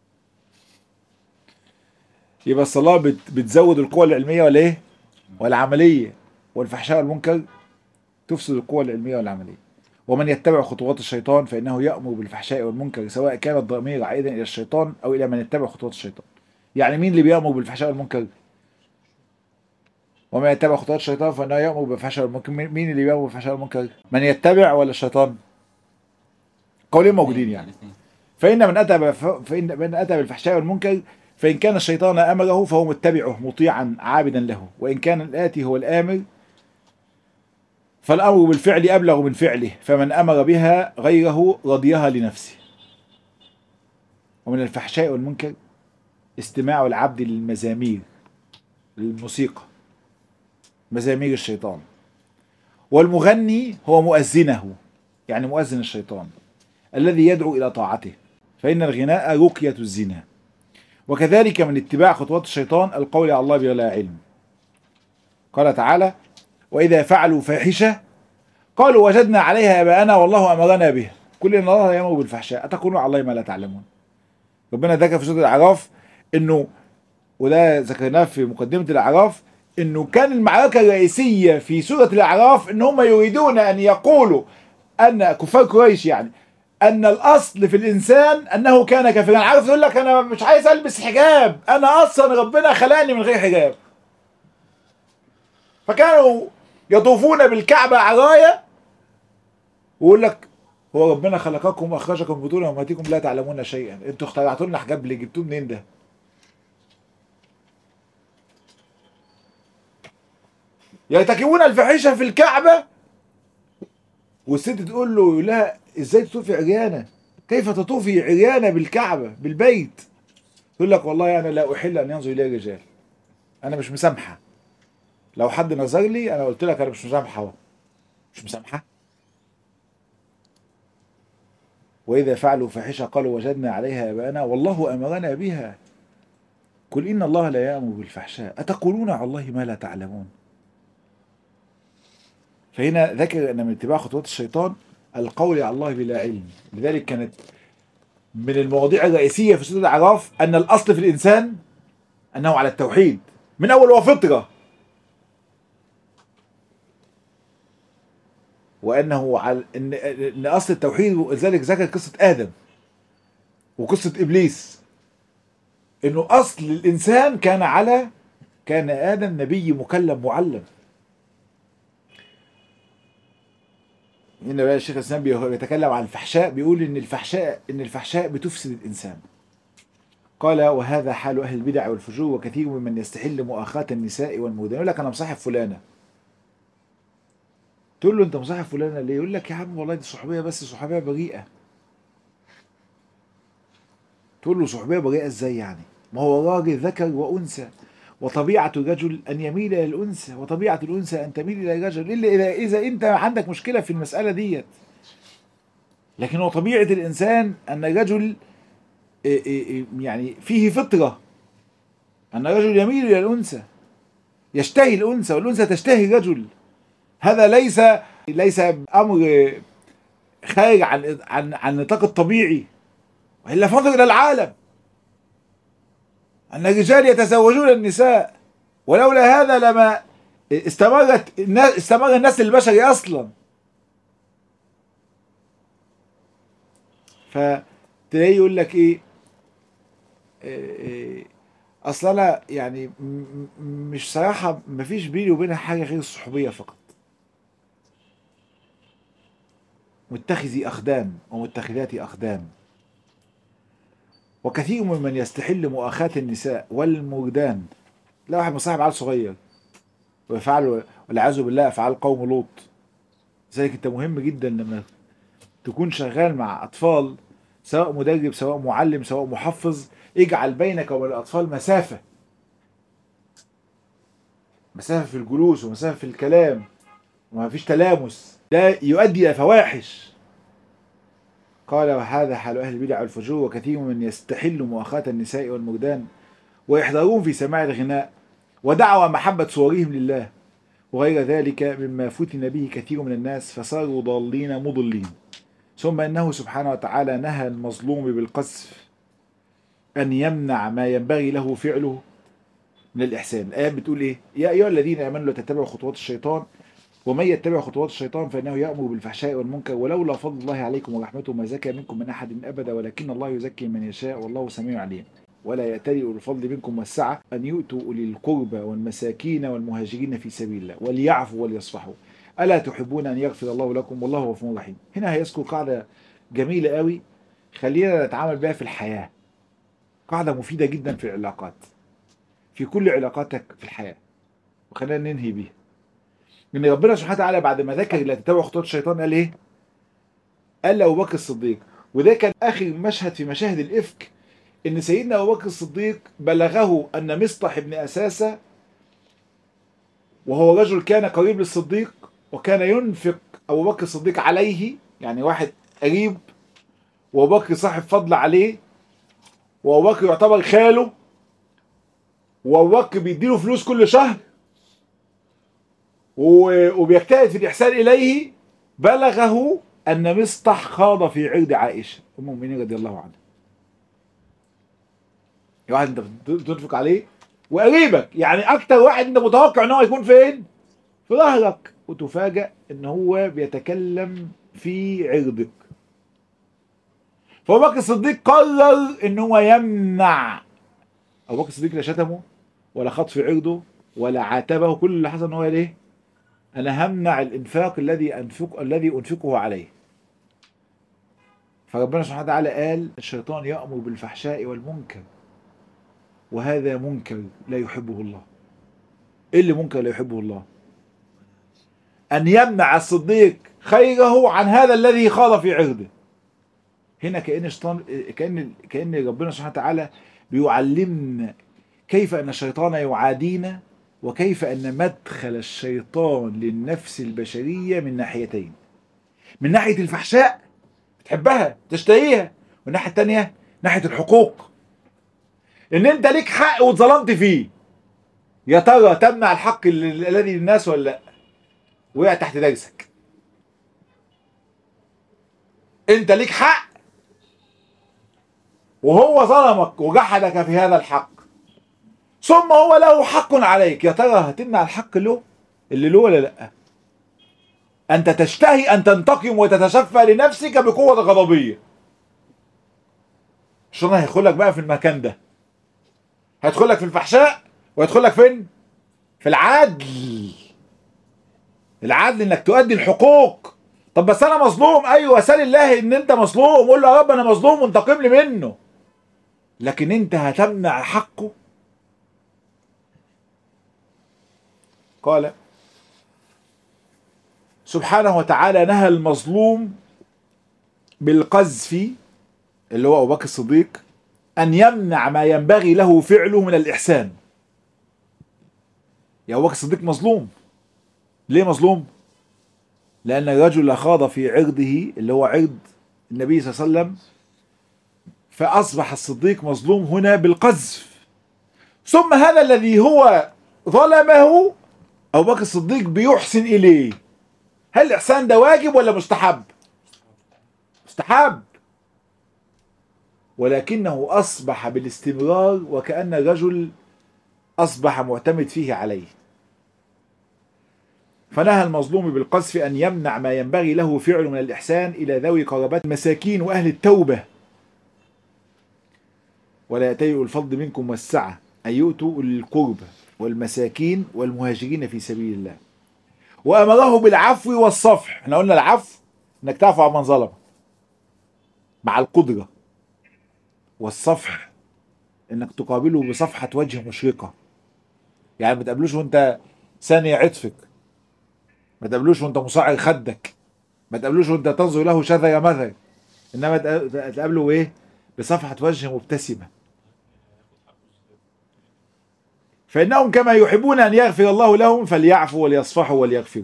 يبقى الصلاة بت بتزود القوة العلمية ولا ايه؟ والعملية والفحشاء والمنكر تفسد القوة العلمية والعملية ومن يتبع خطوات الشيطان فإنه يأمر بالفحشاء والمنكر سواء كان الضمير عائدا إلى الشيطان أو إلى من يتبع خطوات الشيطان يعني مين اللي بيأمر بالفحشاء والمنكر وما يتبع خطوات الشيطان فانه يأمر بالفحشاء والمنكر مين مين اللي بيأمر بالفحشاء والمنكر من يتبع ولا الشيطان قولين موجودين يعني فإن من أتى بف- فإن من أتى بالفحشاء والمنكر فإن كان الشيطان أمره فهو متبعه مطيعا عابدا له وإن كان الآتي هو الآمر فالأمر بالفعل أبلغ من فعله فمن أمر بها غيره رضيها لنفسه ومن الفحشاء والمنكر استماع العبد للمزامير للموسيقى مزامير الشيطان والمغني هو مؤذنه يعني مؤذن الشيطان الذي يدعو إلى طاعته فإن الغناء رقية الزنا وكذلك من اتباع خطوات الشيطان القول على الله بلا علم قال تعالى وإذا فعلوا فاحشة قالوا وجدنا عليها آباءنا والله أمرنا بها كل إن الله يأمر بالفحشاء أتقولون على الله ما لا تعلمون ربنا ذكر في سورة الأعراف إنه وده ذكرناه في مقدمة الأعراف إنه كان المعركة الرئيسية في سورة الأعراف إن هم يريدون أن يقولوا أن كفار قريش يعني أن الأصل في الإنسان أنه كان كافرا عارف يقول لك أنا مش عايز ألبس حجاب أنا أصلا ربنا خلاني من غير حجاب فكانوا يطوفون بالكعبة عرايا ويقول لك هو ربنا خلقكم واخرجكم من بطون امهاتكم لا تعلمون شيئا انتوا اخترعتوا لنا حجاب اللي جبتوه منين ده يرتكبون الفاحشه في الكعبه والست تقول له يقول لها ازاي تطوفي عريانه كيف تطوفي عريانه بالكعبه بالبيت يقول لك والله انا لا احل ان ينظر الي رجال انا مش مسامحه لو حد نظر لي انا قلت لك انا مش مسامحه اهو مش مسامحه وإذا فعلوا فاحشة قالوا وجدنا عليها آباءنا والله أمرنا بها قل إن الله لا يأمر بالفحشاء أتقولون على الله ما لا تعلمون فهنا ذكر أن من اتباع خطوات الشيطان القول على الله بلا علم لذلك كانت من المواضيع الرئيسية في سورة الأعراف أن الأصل في الإنسان أنه على التوحيد من أول وفطرة وانه على ان ان اصل التوحيد ولذلك ذكر قصه ادم وقصه ابليس انه اصل الانسان كان على كان ادم نبي مكلم معلم هنا بقى الشيخ الاسلام بي- بيتكلم عن الفحشاء بيقول ان الفحشاء ان الفحشاء بتفسد الانسان قال وهذا حال اهل البدع والفجور وكثير ممن يستحل مؤاخاة النساء والمودان يقول لك انا مصاحب فلانه تقول له انت مصاحب فلانه ليه؟ يقول لك يا عم والله دي صحوبيه بس صحوبيه بريئه. تقول له صحوبيه بريئه ازاي يعني؟ ما هو راجل ذكر وانثى وطبيعه الرجل ان يميل الى الانثى وطبيعه الانثى ان تميل الى الرجل الا اذا اذا انت عندك مشكله في المساله ديت. لكن هو طبيعه الانسان ان الرجل إيه إيه إيه يعني فيه فطره ان الرجل يميل الى الانثى يشتهي الانثى والانثى تشتهي الرجل هذا ليس ليس امر خارج عن عن عن النطاق الطبيعي والا فانظر الى العالم ان الرجال يتزوجون النساء ولولا هذا لما استمرت الناس استمر النسل البشري اصلا فتلاقيه يقول لك ايه إيه، إيه، اصل انا يعني م- م- مش صراحه مفيش بيني وبينها حاجه غير الصحوبيه فقط متخذي أخدام ومتخذات أخدام وكثير ممن يستحل مؤاخاة النساء والمردان لا واحد مصاحب عيل صغير ويفعل والعياذ بالله أفعال قوم لوط لذلك أنت مهم جدا لما تكون شغال مع أطفال سواء مدرب سواء معلم سواء محفظ اجعل بينك وبين الأطفال مسافة مسافة في الجلوس ومسافة في الكلام وما فيش تلامس ده يؤدي إلى فواحش قال وهذا حال أهل البدع والفجور وكثير من يستحل مؤاخاة النساء والمردان ويحضرون في سماع الغناء ودعوى محبة صورهم لله وغير ذلك مما فتن به كثير من الناس فصاروا ضالين مضلين ثم انه سبحانه وتعالى نهى المظلوم بالقذف ان يمنع ما ينبغي له فعله من الاحسان الايات بتقول ايه يا ايها الذين امنوا لا تتبعوا خطوات الشيطان ومن يتبع خطوات الشيطان فانه يامر بالفحشاء والمنكر ولولا فضل الله عليكم ورحمته ما زكى منكم من احد ابدا ولكن الله يزكي من يشاء والله سميع عليم ولا يأتلي أولو الفضل منكم والسعة أن يؤتوا أولي القربى والمساكين والمهاجرين في سبيل الله وليعفوا وليصفحوا ألا تحبون أن يغفر الله لكم والله غفور رحيم هنا هيذكر قاعدة جميلة قوي خلينا نتعامل بها في الحياة قاعدة مفيدة جدا في العلاقات في كل علاقاتك في الحياة وخلينا ننهي بيها ان ربنا سبحانه وتعالى بعد ما ذكر لا تتبعوا خطوات الشيطان قال ايه؟ قال لابو بكر الصديق وده كان اخر مشهد في مشاهد الافك ان سيدنا ابو بكر الصديق بلغه ان مصطح بن اساسه وهو رجل كان قريب للصديق وكان ينفق ابو بكر الصديق عليه يعني واحد قريب وابو بكر صاحب فضل عليه وابو بكر يعتبر خاله وابو بكر بيديله فلوس كل شهر و- وبيجتهد في الإحسان إليه بلغه أن مصطح خاض في عرض عائشة أم المؤمنين رضي الله عنها واحد أنت بتنفق عليه وقريبك يعني أكتر واحد أنت متوقع أن هو يكون فين؟ في ظهرك وتفاجأ أن هو بيتكلم في عرضك فأبو بكر الصديق قرر أن هو يمنع أبو بكر الصديق لا شتمه ولا خاض في عرضه ولا عاتبه كل اللي حصل ان هو ليه؟ انا همنع الانفاق الذي انفق الذي انفقه عليه. فربنا سبحانه وتعالى قال الشيطان يأمر بالفحشاء والمنكر وهذا منكر لا يحبه الله. ايه اللي منكر لا يحبه الله؟ ان يمنع الصديق خيره عن هذا الذي خاض في عرضه. هنا كأن الشيطان كأن كأن ربنا سبحانه وتعالى بيعلمنا كيف أن الشيطان يعادينا وكيف أن مدخل الشيطان للنفس البشرية من ناحيتين من ناحية الفحشاء تحبها تشتهيها والناحية التانية ناحية الحقوق إن أنت ليك حق واتظلمت فيه يا ترى تمنع الحق ال- الذي للناس ولا لا وقع تحت درسك أنت ليك حق وهو ظلمك وجحدك في هذا الحق ثم هو له حق عليك يا ترى هتمنع الحق له اللي له ولا لا انت تشتهي ان تنتقم وتتشفى لنفسك بقوة غضبية الشيطان هيدخلك بقى في المكان ده هيدخلك في الفحشاء ويدخلك فين في العدل العدل انك تؤدي الحقوق طب بس انا مظلوم ايوه سال الله ان انت مظلوم قول له يا رب انا مظلوم وانتقم لي منه لكن انت هتمنع حقه قال سبحانه وتعالى نهى المظلوم بالقذف اللي هو ابو بكر الصديق ان يمنع ما ينبغي له فعله من الاحسان يا ابو بكر الصديق مظلوم ليه مظلوم لان الرجل خاض في عرضه اللي هو عرض النبي صلى الله عليه وسلم فاصبح الصديق مظلوم هنا بالقذف ثم هذا الذي هو ظلمه ابو بكر الصديق بيحسن اليه هل الاحسان ده واجب ولا مستحب مستحب ولكنه اصبح بالاستمرار وكان الرجل اصبح معتمد فيه عليه فنهى المظلوم بالقذف ان يمنع ما ينبغي له فعله من الاحسان الى ذوي قرابات المساكين واهل التوبه ولا يأتي الفضل منكم والسعه ان يؤتوا اولي القربى والمساكين والمهاجرين في سبيل الله وامره بالعفو والصفح احنا قلنا العفو انك تعفو عن من ظلم مع القدره والصفح انك تقابله بصفحه وجه مشرقه يعني ما تقابلوش وانت ثانيه عطفك ما تقابلوش وانت مصعر خدك ما تقابلوش وانت تنظر له شذا مثل انما تقابله ايه بصفحه وجه مبتسمه فإنهم كما يحبون أن يغفر الله لهم فليعفوا وليصفحوا وليغفروا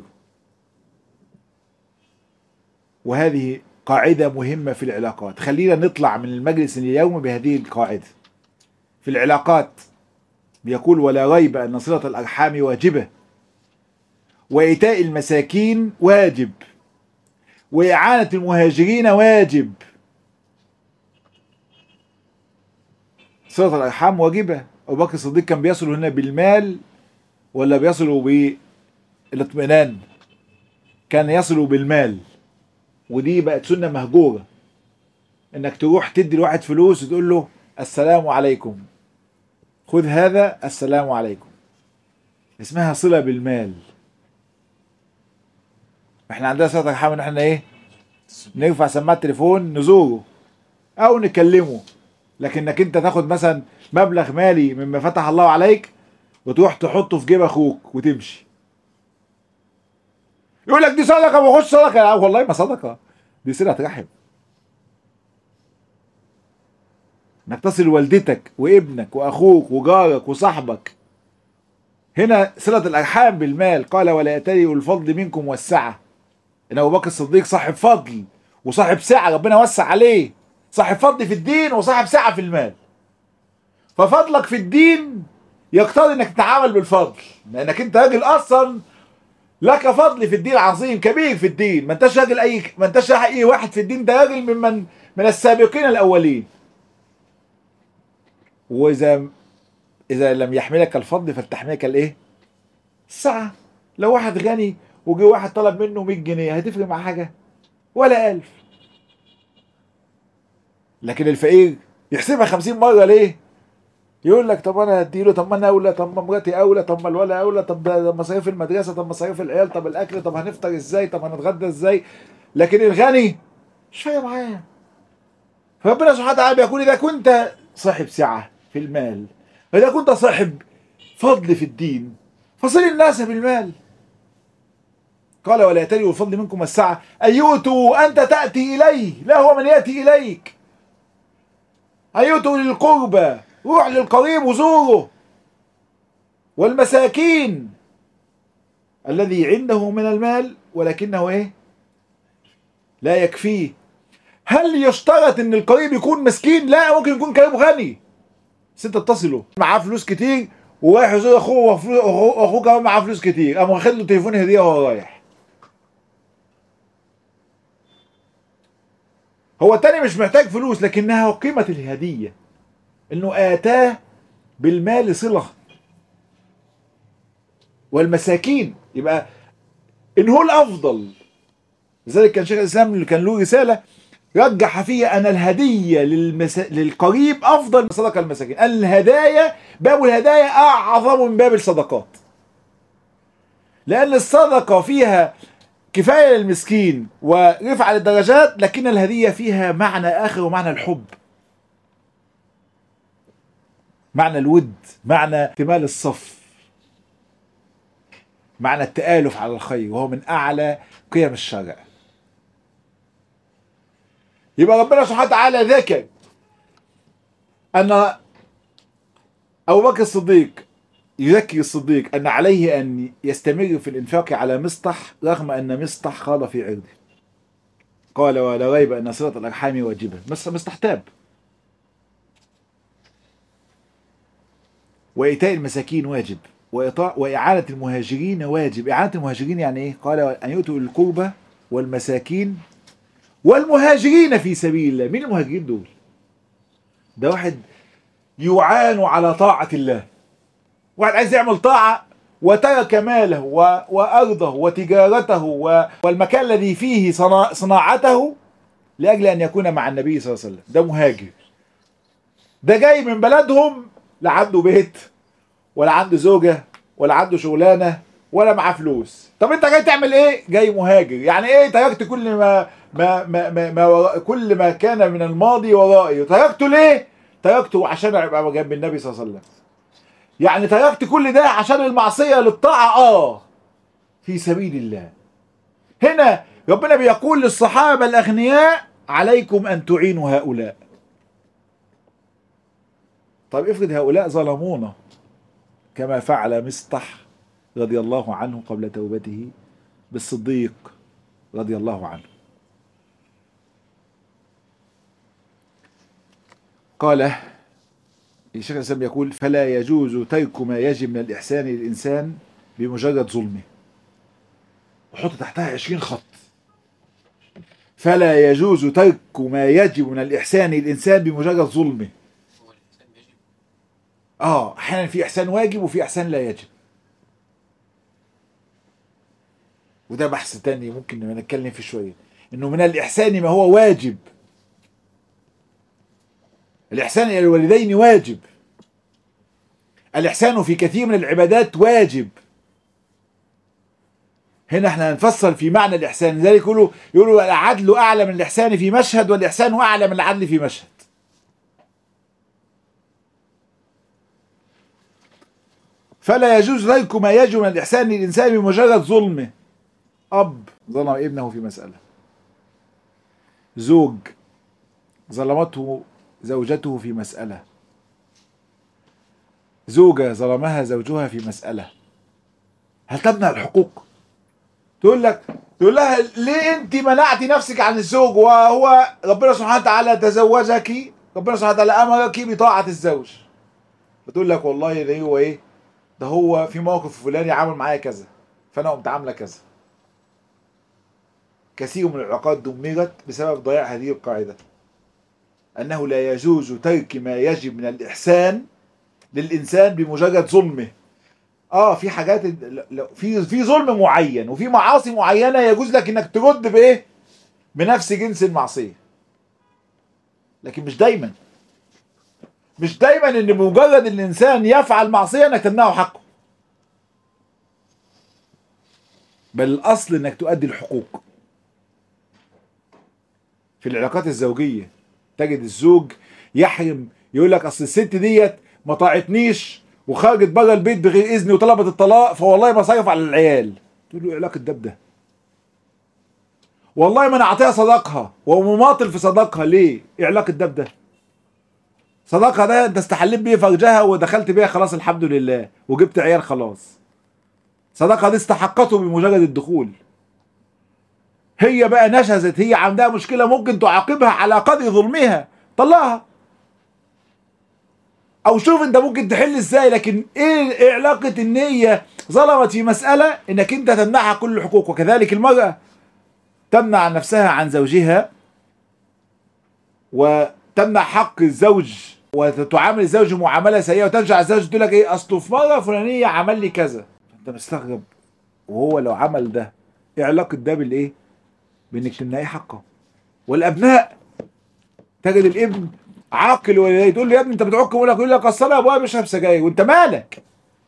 وهذه قاعدة مهمة في العلاقات خلينا نطلع من المجلس اليوم بهذه القاعدة في العلاقات بيقول ولا ريب أن صلة الأرحام واجبة وإيتاء المساكين واجب وإعانة المهاجرين واجب صلة الأرحام واجبة أبو بكر الصديق كان بيصل هنا بالمال ولا بيصلوا بالاطمئنان كان يصلوا بالمال ودي بقت سنة مهجورة انك تروح تدي لواحد فلوس وتقول له السلام عليكم خذ هذا السلام عليكم اسمها صلة بالمال احنا عندنا صلة الارحام ان احنا ايه نرفع سماعة التليفون نزوره او نكلمه لكنك انت تاخد مثلا مبلغ مالي مما فتح الله عليك وتروح تحطه في جيب اخوك وتمشي يقول لك دي صدقه ما اخش صدقه يا والله ما صدقه دي صله رحم انك تصل والدتك وابنك واخوك وجارك وصاحبك هنا صله الارحام بالمال قال ولا يأتلي الفضل منكم والسعه ان ابو بكر الصديق صاحب فضل وصاحب سعه ربنا وسع عليه صاحب فضل في الدين وصاحب سعه في المال ففضلك في الدين يقتضي انك تتعامل بالفضل لانك انت راجل اصلا لك فضل في الدين عظيم كبير في الدين ما انتش راجل اي ما انتش اي واحد في الدين ده راجل ممن من السابقين الاولين واذا اذا لم يحملك الفضل فلتحملك الايه السعه لو واحد غني وجي واحد طلب منه 100 جنيه هتفرق مع حاجه ولا ألف لكن الفقير يحسبها 50 مره ليه يقول لك طب انا هديله طب ما انا اولى طب ما مراتي اولى طب ما الولا اولى طب ده مصاريف المدرسه طب مصاريف العيال طب الاكل طب هنفطر ازاي طب هنتغدى ازاي لكن الغني مش فارق معاه فربنا سبحانه وتعالى بيقول اذا كنت صاحب سعه في المال واذا كنت صاحب فضل في الدين فصل الناس بالمال قال ولا يتلي الفضل منكم السعه ان يؤتوا انت تاتي اليه لا هو من ياتي اليك ان يؤتوا للقربى روح للقريب وزوره والمساكين الذي عنده من المال ولكنه ايه لا يكفيه هل يشترط ان القريب يكون مسكين لا ممكن يكون قريب غني بس انت تتصله معاه فلوس كتير ورايح يزور اخوه واخوه كمان معاه فلوس كتير قام واخد له تليفون هديه وهو رايح هو التاني مش محتاج فلوس لكنها قيمة الهدية انه اتاه بالمال صلة والمساكين يبقى ان هو الافضل لذلك كان شيخ الاسلام اللي كان له رسالة رجح فيها ان الهدية للمس... للقريب افضل من صدقة المساكين الهدايا باب الهدايا اعظم من باب الصدقات لان الصدقة فيها كفاية للمسكين ورفع للدرجات لكن الهدية فيها معنى آخر ومعنى الحب معنى الود معنى اكتمال الصف معنى التآلف على الخير وهو من أعلى قيم الشرع يبقى ربنا سبحانه وتعالى ذكر أن أبو بكر الصديق يذكر الصديق أن عليه أن يستمر في الإنفاق على مصطح رغم أن مصطح خاض في عرضه قال ولا ريب أن صلة الأرحام واجبة مصطح تاب وإيتاء المساكين واجب وإطاع وإعانة المهاجرين واجب إعانة المهاجرين يعني إيه قال أن يؤتوا القربى والمساكين والمهاجرين في سبيل الله مين المهاجرين دول ده واحد يعان على طاعة الله واحد عايز يعمل طاعة وترك ماله و... وأرضه وتجارته و... والمكان الذي فيه صنا... صناعته لأجل أن يكون مع النبي صلى الله عليه وسلم ده مهاجر ده جاي من بلدهم لا عنده بيت ولا عنده زوجة ولا عنده شغلانة ولا معاه فلوس طب انت جاي تعمل ايه جاي مهاجر يعني ايه تركت كل ما ما ما, ما, ما ورا... كل ما كان من الماضي ورائي تركته ليه تركته عشان ابقى جنب النبي صلى الله عليه وسلم يعني تركت كل ده عشان المعصية للطاعة اه في سبيل الله هنا ربنا بيقول للصحابة الأغنياء عليكم أن تعينوا هؤلاء طب افرض هؤلاء ظلمونا كما فعل مصطح رضي الله عنه قبل توبته بالصديق رضي الله عنه قال الشيخ الإسلام يقول فلا يجوز ترك ما يجب من الإحسان للإنسان بمجرد ظلمه وحط تحتها عشرين خط فلا يجوز ترك ما يجب من الإحسان للإنسان بمجرد ظلمه هو الانسان يجب اه احيانا في احسان واجب وفي احسان لا يجب وده بحث تاني ممكن نبقى نتكلم فيه شويه انه من الاحسان ما هو واجب الإحسان إلى الوالدين واجب الإحسان في كثير من العبادات واجب هنا احنا هنفصل في معنى الإحسان لذلك يقولوا يقولوا العدل أعلى من الإحسان في مشهد والإحسان أعلى من العدل في مشهد فلا يجوز ترك ما يجب من الإحسان للإنسان بمجرد ظلمه أب ظلم ابنه في مسألة زوج ظلمته زوجته في مسألة زوجة ظلمها زوجها في مسألة هل تمنع الحقوق؟ تقول لك تقول لها ليه انت منعتي نفسك عن الزوج وهو ربنا سبحانه وتعالى تزوجك ربنا سبحانه وتعالى امرك بطاعة الزوج فتقول لك والله ده هو ايه ده هو في موقف فلاني عمل معايا كذا فانا قمت عامله كذا كثير من العلاقات دمرت بسبب ضياع هذه القاعده انه لا يجوز ترك ما يجب من الاحسان للانسان بمجرد ظلمه اه في حاجات في في ظلم معين وفي معاصي معينه يجوز لك انك ترد بايه بنفس جنس المعصيه لكن مش دايما مش دايما ان بمجرد ان الانسان يفعل معصيه انك تمنعه حقه بل الاصل انك تؤدي الحقوق في العلاقات الزوجيه تجد الزوج يحرم يقول لك اصل الست ديت ما طاعتنيش وخرجت بره البيت بغير اذني وطلبت الطلاق فوالله ما صرف على العيال تقول له إيه علاقه ده بده والله ما انا اعطيها صداقها ومماطل في صداقها ليه ايه علاقه ده بده صداقها ده انت استحليت بيه فرجها ودخلت بيها خلاص الحمد لله وجبت عيال خلاص صداقها دي استحقته بمجرد الدخول هي بقى نشزت هي عندها مشكله ممكن تعاقبها على قدر ظلمها طلقها او شوف انت ممكن تحل ازاي لكن ايه إيه علاقه ان هي ظلمت في مساله انك انت تمنعها كل الحقوق وكذلك المراه تمنع نفسها عن زوجها وتمنع حق الزوج وتعامل الزوج معامله سيئه وترجع الزوج تقول لك ايه اصله في مره فلانيه عمل لي كذا انت مستغرب وهو لو عمل ده ايه علاقه ده بالايه؟ بانك تمنعيه حقه والابناء تجد الابن عاقل والديه تقول له يا ابني انت بتعك يقول لك يقول لك اصل انا ابويا بيشرب سجاير وانت مالك؟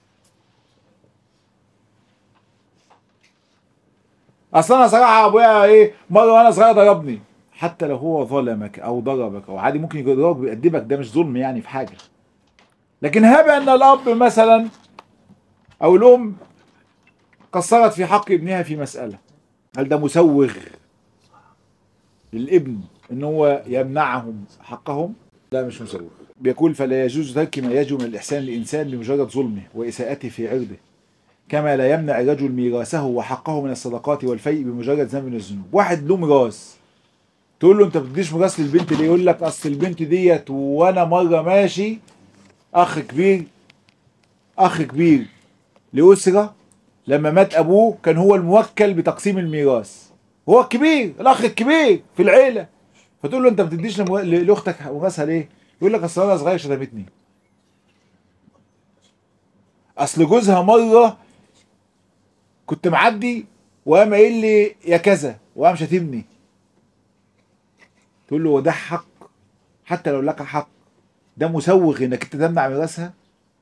اصل انا صراحه ابويا ايه مره وانا صغير ضربني حتى لو هو ظلمك او ضربك او عادي ممكن يضربك بيأدبك ده مش ظلم يعني في حاجه لكن هب ان الاب مثلا او الام قصرت في حق ابنها في مساله هل ده مسوغ للابن ان هو يمنعهم حقهم لا مش مسوغ بيقول فلا يجوز ترك ما يجب من الاحسان للانسان بمجرد ظلمه واساءته في عرضه كما لا يمنع الرجل ميراثه وحقه من الصدقات والفيء بمجرد ذنب من الذنوب واحد له ميراث تقول له انت ما بتديش ميراث للبنت ليه يقول لك اصل البنت ديت وانا مره ماشي اخ كبير اخ كبير لاسره لما مات ابوه كان هو الموكل بتقسيم الميراث هو الكبير الاخ الكبير في العيله فتقول له انت ما بتديش لمو- ل- لاختك ميراثها ليه يقول لك اصل انا صغير شتمتني اصل جوزها مره كنت معدي وقام قايل لي يا كذا وقام شاتمني تقول له وده حق حتى لو لك حق ده مسوغ انك انت تمنع ميراثها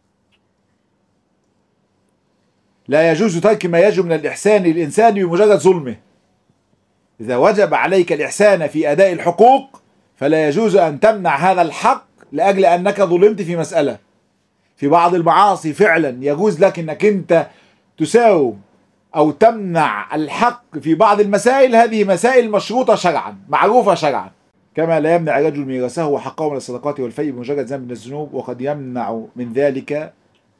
لا يجوز ترك ما يجب من الإحسان للإنسان بمجرد ظلمه إذا وجب عليك الإحسان في أداء الحقوق فلا يجوز أن تمنع هذا الحق لأجل أنك ظلمت في مسألة في بعض المعاصي فعلا يجوز لك أنك أنت تساوم أو تمنع الحق في بعض المسائل هذه مسائل مشروطة شرعا معروفة شرعا كما لا يمنع الرجل ميراثه وحقه من الصدقات والفيء بمجرد ذنب من الذنوب وقد يمنع من ذلك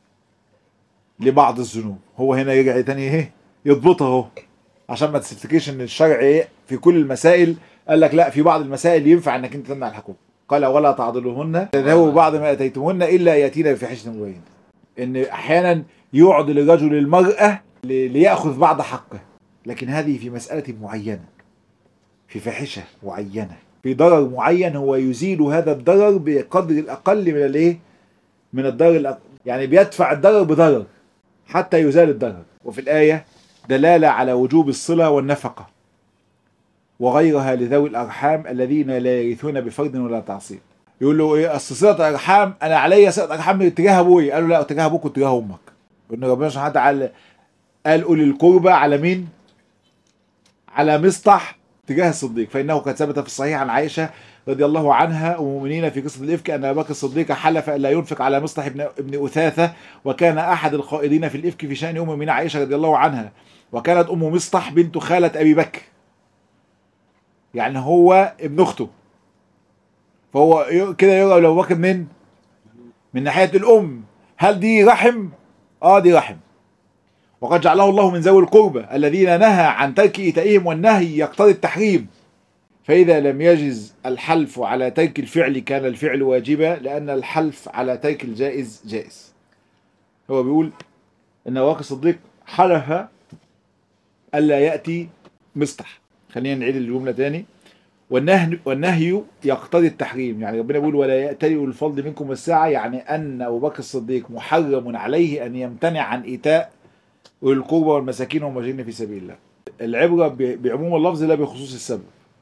لبعض الذنوب هو هنا يرجع تاني ايه يضبطها اهو عشان ما تفتكرش ان الشرع ايه في كل المسائل قال لك لا في بعض المسائل ينفع انك انت تمنع الحقوق قال ولا تعضلوهن تذهبوا بعض ما اتيتموهن الا ياتينا بفاحشه مبينه ان احيانا يعضل الرجل المراه ل- لياخذ بعض حقه لكن هذه في مساله معينه في فاحشه معينه في ضرر معين هو يزيل هذا الضرر بقدر الاقل من الايه من الضرر الأقل. يعني بيدفع الضرر بضرر حتى يزال الضرر وفي الآية دلالة على وجوب الصلة والنفقة وغيرها لذوي الأرحام الذين لا يرثون بفرض ولا تعصيب يقول له ايه اصل صله الارحام انا عليا صله ارحام اتجاه ابويا قال له لا اتجاه ابوك واتجاه امك ان ربنا سبحانه وتعالى قال اولي القربى على مين؟ على مصطح تجاه الصديق فانه قد ثبت في الصحيح عن عائشه رضي الله عنها ومؤمنين في قصه الافك ان ابا بكر الصديق حلف الا ينفق على مصطح ابن ابن اثاثه وكان احد القائدين في الافك في شان ام المؤمنين عائشه رضي الله عنها وكانت ام مصطح بنت خاله ابي بكر يعني هو ابن اخته فهو ي- كده يرى لو بكر من من ناحيه الام هل دي رحم؟ اه دي رحم وقد جعله الله من ذوي القربى الذين نهى عن ترك إيتائهم والنهي يقتضي التحريم فإذا لم يجز الحلف على ترك الفعل كان الفعل واجبا لأن الحلف على ترك الجائز جائز هو بيقول إن أبو بكر الصديق حلف ألا يأتي مصطح خلينا نعيد الجملة تاني والنهي والنهي يقتضي التحريم يعني ربنا بيقول ولا يأتلي أولو الفضل منكم الساعة يعني أن أبو بكر الصديق محرم عليه أن يمتنع عن إيتاء والقربى والمساكين والمهاجرين في سبيل الله العبرة ب- بعموم اللفظ لا بخصوص السبب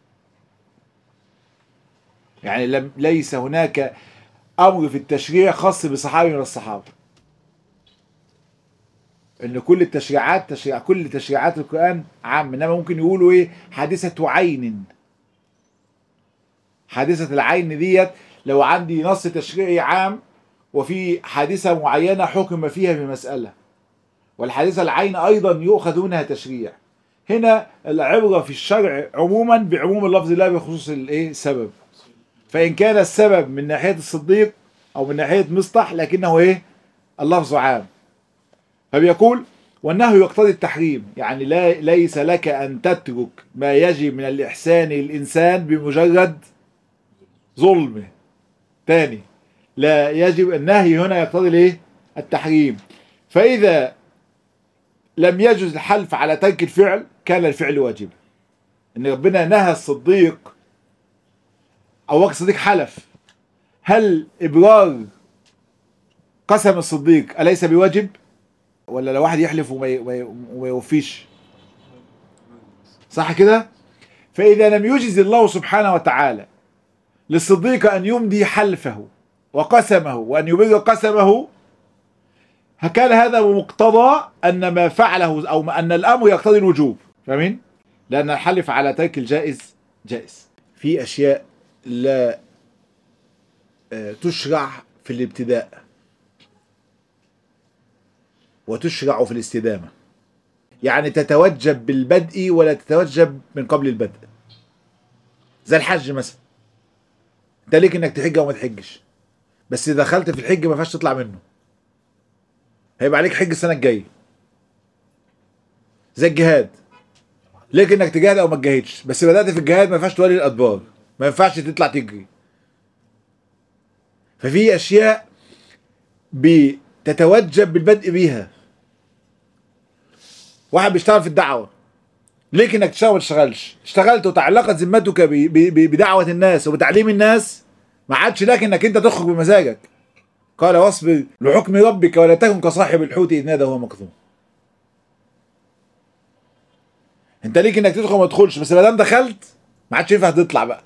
يعني لم ليس هناك أمر في التشريع خاص بصحابي من الصحابة ان كل التشريعات تشريع كل تشريعات القرآن عام انما ممكن يقولوا ايه حادثة عين حادثة العين ديت لو عندي نص تشريعي عام وفي حادثة معينة حكم فيها بمسألة والحادثة العين أيضا يؤخذ منها تشريع هنا العبرة في الشرع عموما بعموم اللفظ لا بخصوص الايه السبب فإن كان السبب من ناحية الصديق أو من ناحية مصطح لكنه ايه اللفظ عام فبيقول والنهي يقتضي التحريم يعني لا ليس لك أن تترك ما يجب من الإحسان للإنسان بمجرد ظلمه تاني لا يجب النهي هنا يقتضي الايه التحريم فإذا لم يجوز الحلف على ترك الفعل كان الفعل واجبا ان ربنا نهى الصديق او وقت الصديق حلف هل ابرار قسم الصديق اليس بواجب ولا لو واحد يحلف وما ي- وما ي- وما يوفيش صح كده فاذا لم يجز الله سبحانه وتعالى للصديق ان يمضي حلفه وقسمه وان يبر قسمه كان هذا بمقتضى ان ما فعله او ان الامر يقتضي الوجوب فاهمين؟ لان الحلف على ترك الجائز جائز. في اشياء لا آه، تشرع في الابتداء وتشرع في الاستدامه. يعني تتوجب بالبدء ولا تتوجب من قبل البدء. زي الحج مثلا. انت ليك انك تحج او ما تحجش. بس اذا دخلت في الحج ما ينفعش تطلع منه. هيبقى عليك حج السنه الجايه زي الجهاد ليك انك تجاهد او ما تجاهدش بس بدات في الجهاد ما ينفعش تولي الادبار ما ينفعش تطلع تجري ففي اشياء بتتوجب بالبدء بيها واحد بيشتغل في الدعوه ليك انك تشتغل ما تشتغلش اشتغلت وتعلقت ذمتك ب- ب- ب- بدعوه الناس وبتعليم الناس ما عادش لك انك انت تخرج بمزاجك قال واصبر لحكم ربك ولا تكن كصاحب الحوت اذ نادى وهو مكظوم انت ليك انك تدخل وما تدخلش بس ما دام دخلت ما عادش ينفع تطلع بقى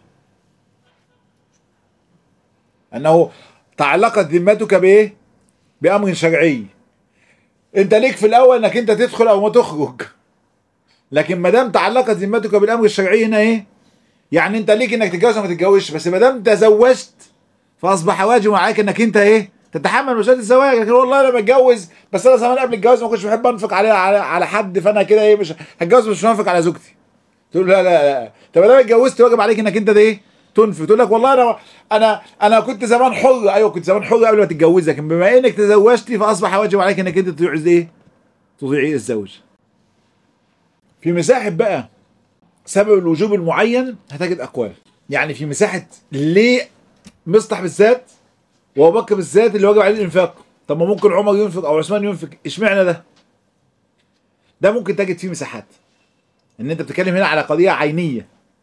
انه تعلقت ذمتك بايه بامر شرعي انت ليك في الاول انك انت تدخل او ما تخرج لكن ما دام تعلقت ذمتك بالامر الشرعي هنا ايه يعني انت ليك انك تتجوز او ما تتجوزش بس ما دام تزوجت فاصبح واجب عليك انك انت ايه تتحمل مسؤوليه الزواج لكن والله انا بتجوز بس انا زمان قبل الجواز ما كنتش بحب انفق على على, على حد فانا كده ايه مش هتجوز مش هنفق على زوجتي تقول لا لا لا طب انا اتجوزت واجب عليك انك انت ده ايه تنفق تقول لك والله انا انا انا كنت زمان حر ايوه كنت زمان حر قبل ما تتجوز لكن بما انك تزوجتي فاصبح واجب عليك انك انت تطيع ايه تطيعي الزوج في مساحه بقى سبب الوجوب المعين هتجد اقوال يعني في مساحه ليه مصطح بالذات وابو بكر بالذات اللي واجب عليه الانفاق طب ما ممكن عمر ينفق او عثمان ينفق اشمعنى ده ده ممكن تجد فيه مساحات ان انت بتتكلم هنا على قضيه عينيه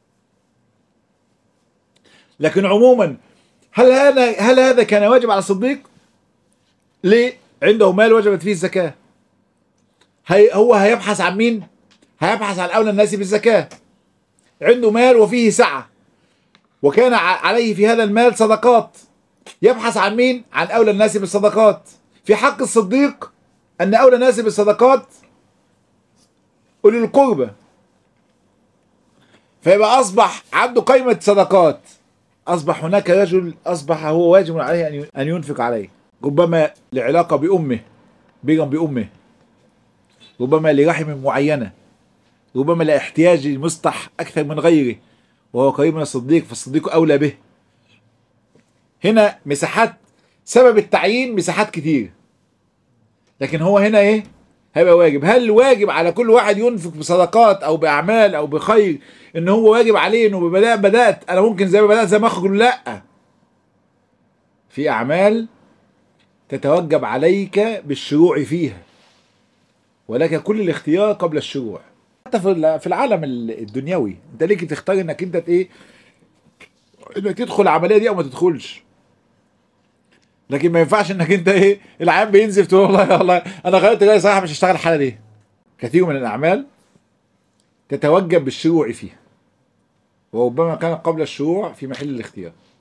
لكن عموما هل هذا هل هذا كان واجب على الصديق ليه عنده مال وجبت فيه الزكاه هي هو هيبحث عن مين هيبحث عن اولى الناس بالزكاه عنده مال وفيه سعه وكان ع- عليه في هذا المال صدقات يبحث عن مين؟ عن أولى الناس بالصدقات في حق الصديق أن أولى الناس بالصدقات أولي القربى فيبقى أصبح عنده قائمة صدقات أصبح هناك رجل أصبح هو واجب عليه أن ي- أن ينفق عليه ربما لعلاقة بأمه بيرا بأمه ربما لرحم معينة ربما لاحتياج مصطح أكثر من غيره وهو قريب من الصديق فالصديق أولى به هنا مساحات سبب التعيين مساحات كتير لكن هو هنا ايه هيبقى واجب هل واجب على كل واحد ينفق بصدقات او باعمال او بخير ان هو واجب عليه انه بدأ بدات انا ممكن زي ما بدات زي ما اخرج لا في اعمال تتوجب عليك بالشروع فيها ولك كل الاختيار قبل الشروع حتى في ال- في العالم ال- الدنيوي انت ليك تختار انك انت ت- ايه انك تدخل العمليه دي او ما تدخلش لكن ما ينفعش انك انت ايه العيان بينزف تقول والله والله انا غيرت رايي صراحه مش هشتغل الحاله دي كثير من الاعمال تتوجب بالشروع فيها وربما كان قبل الشروع في محل الاختيار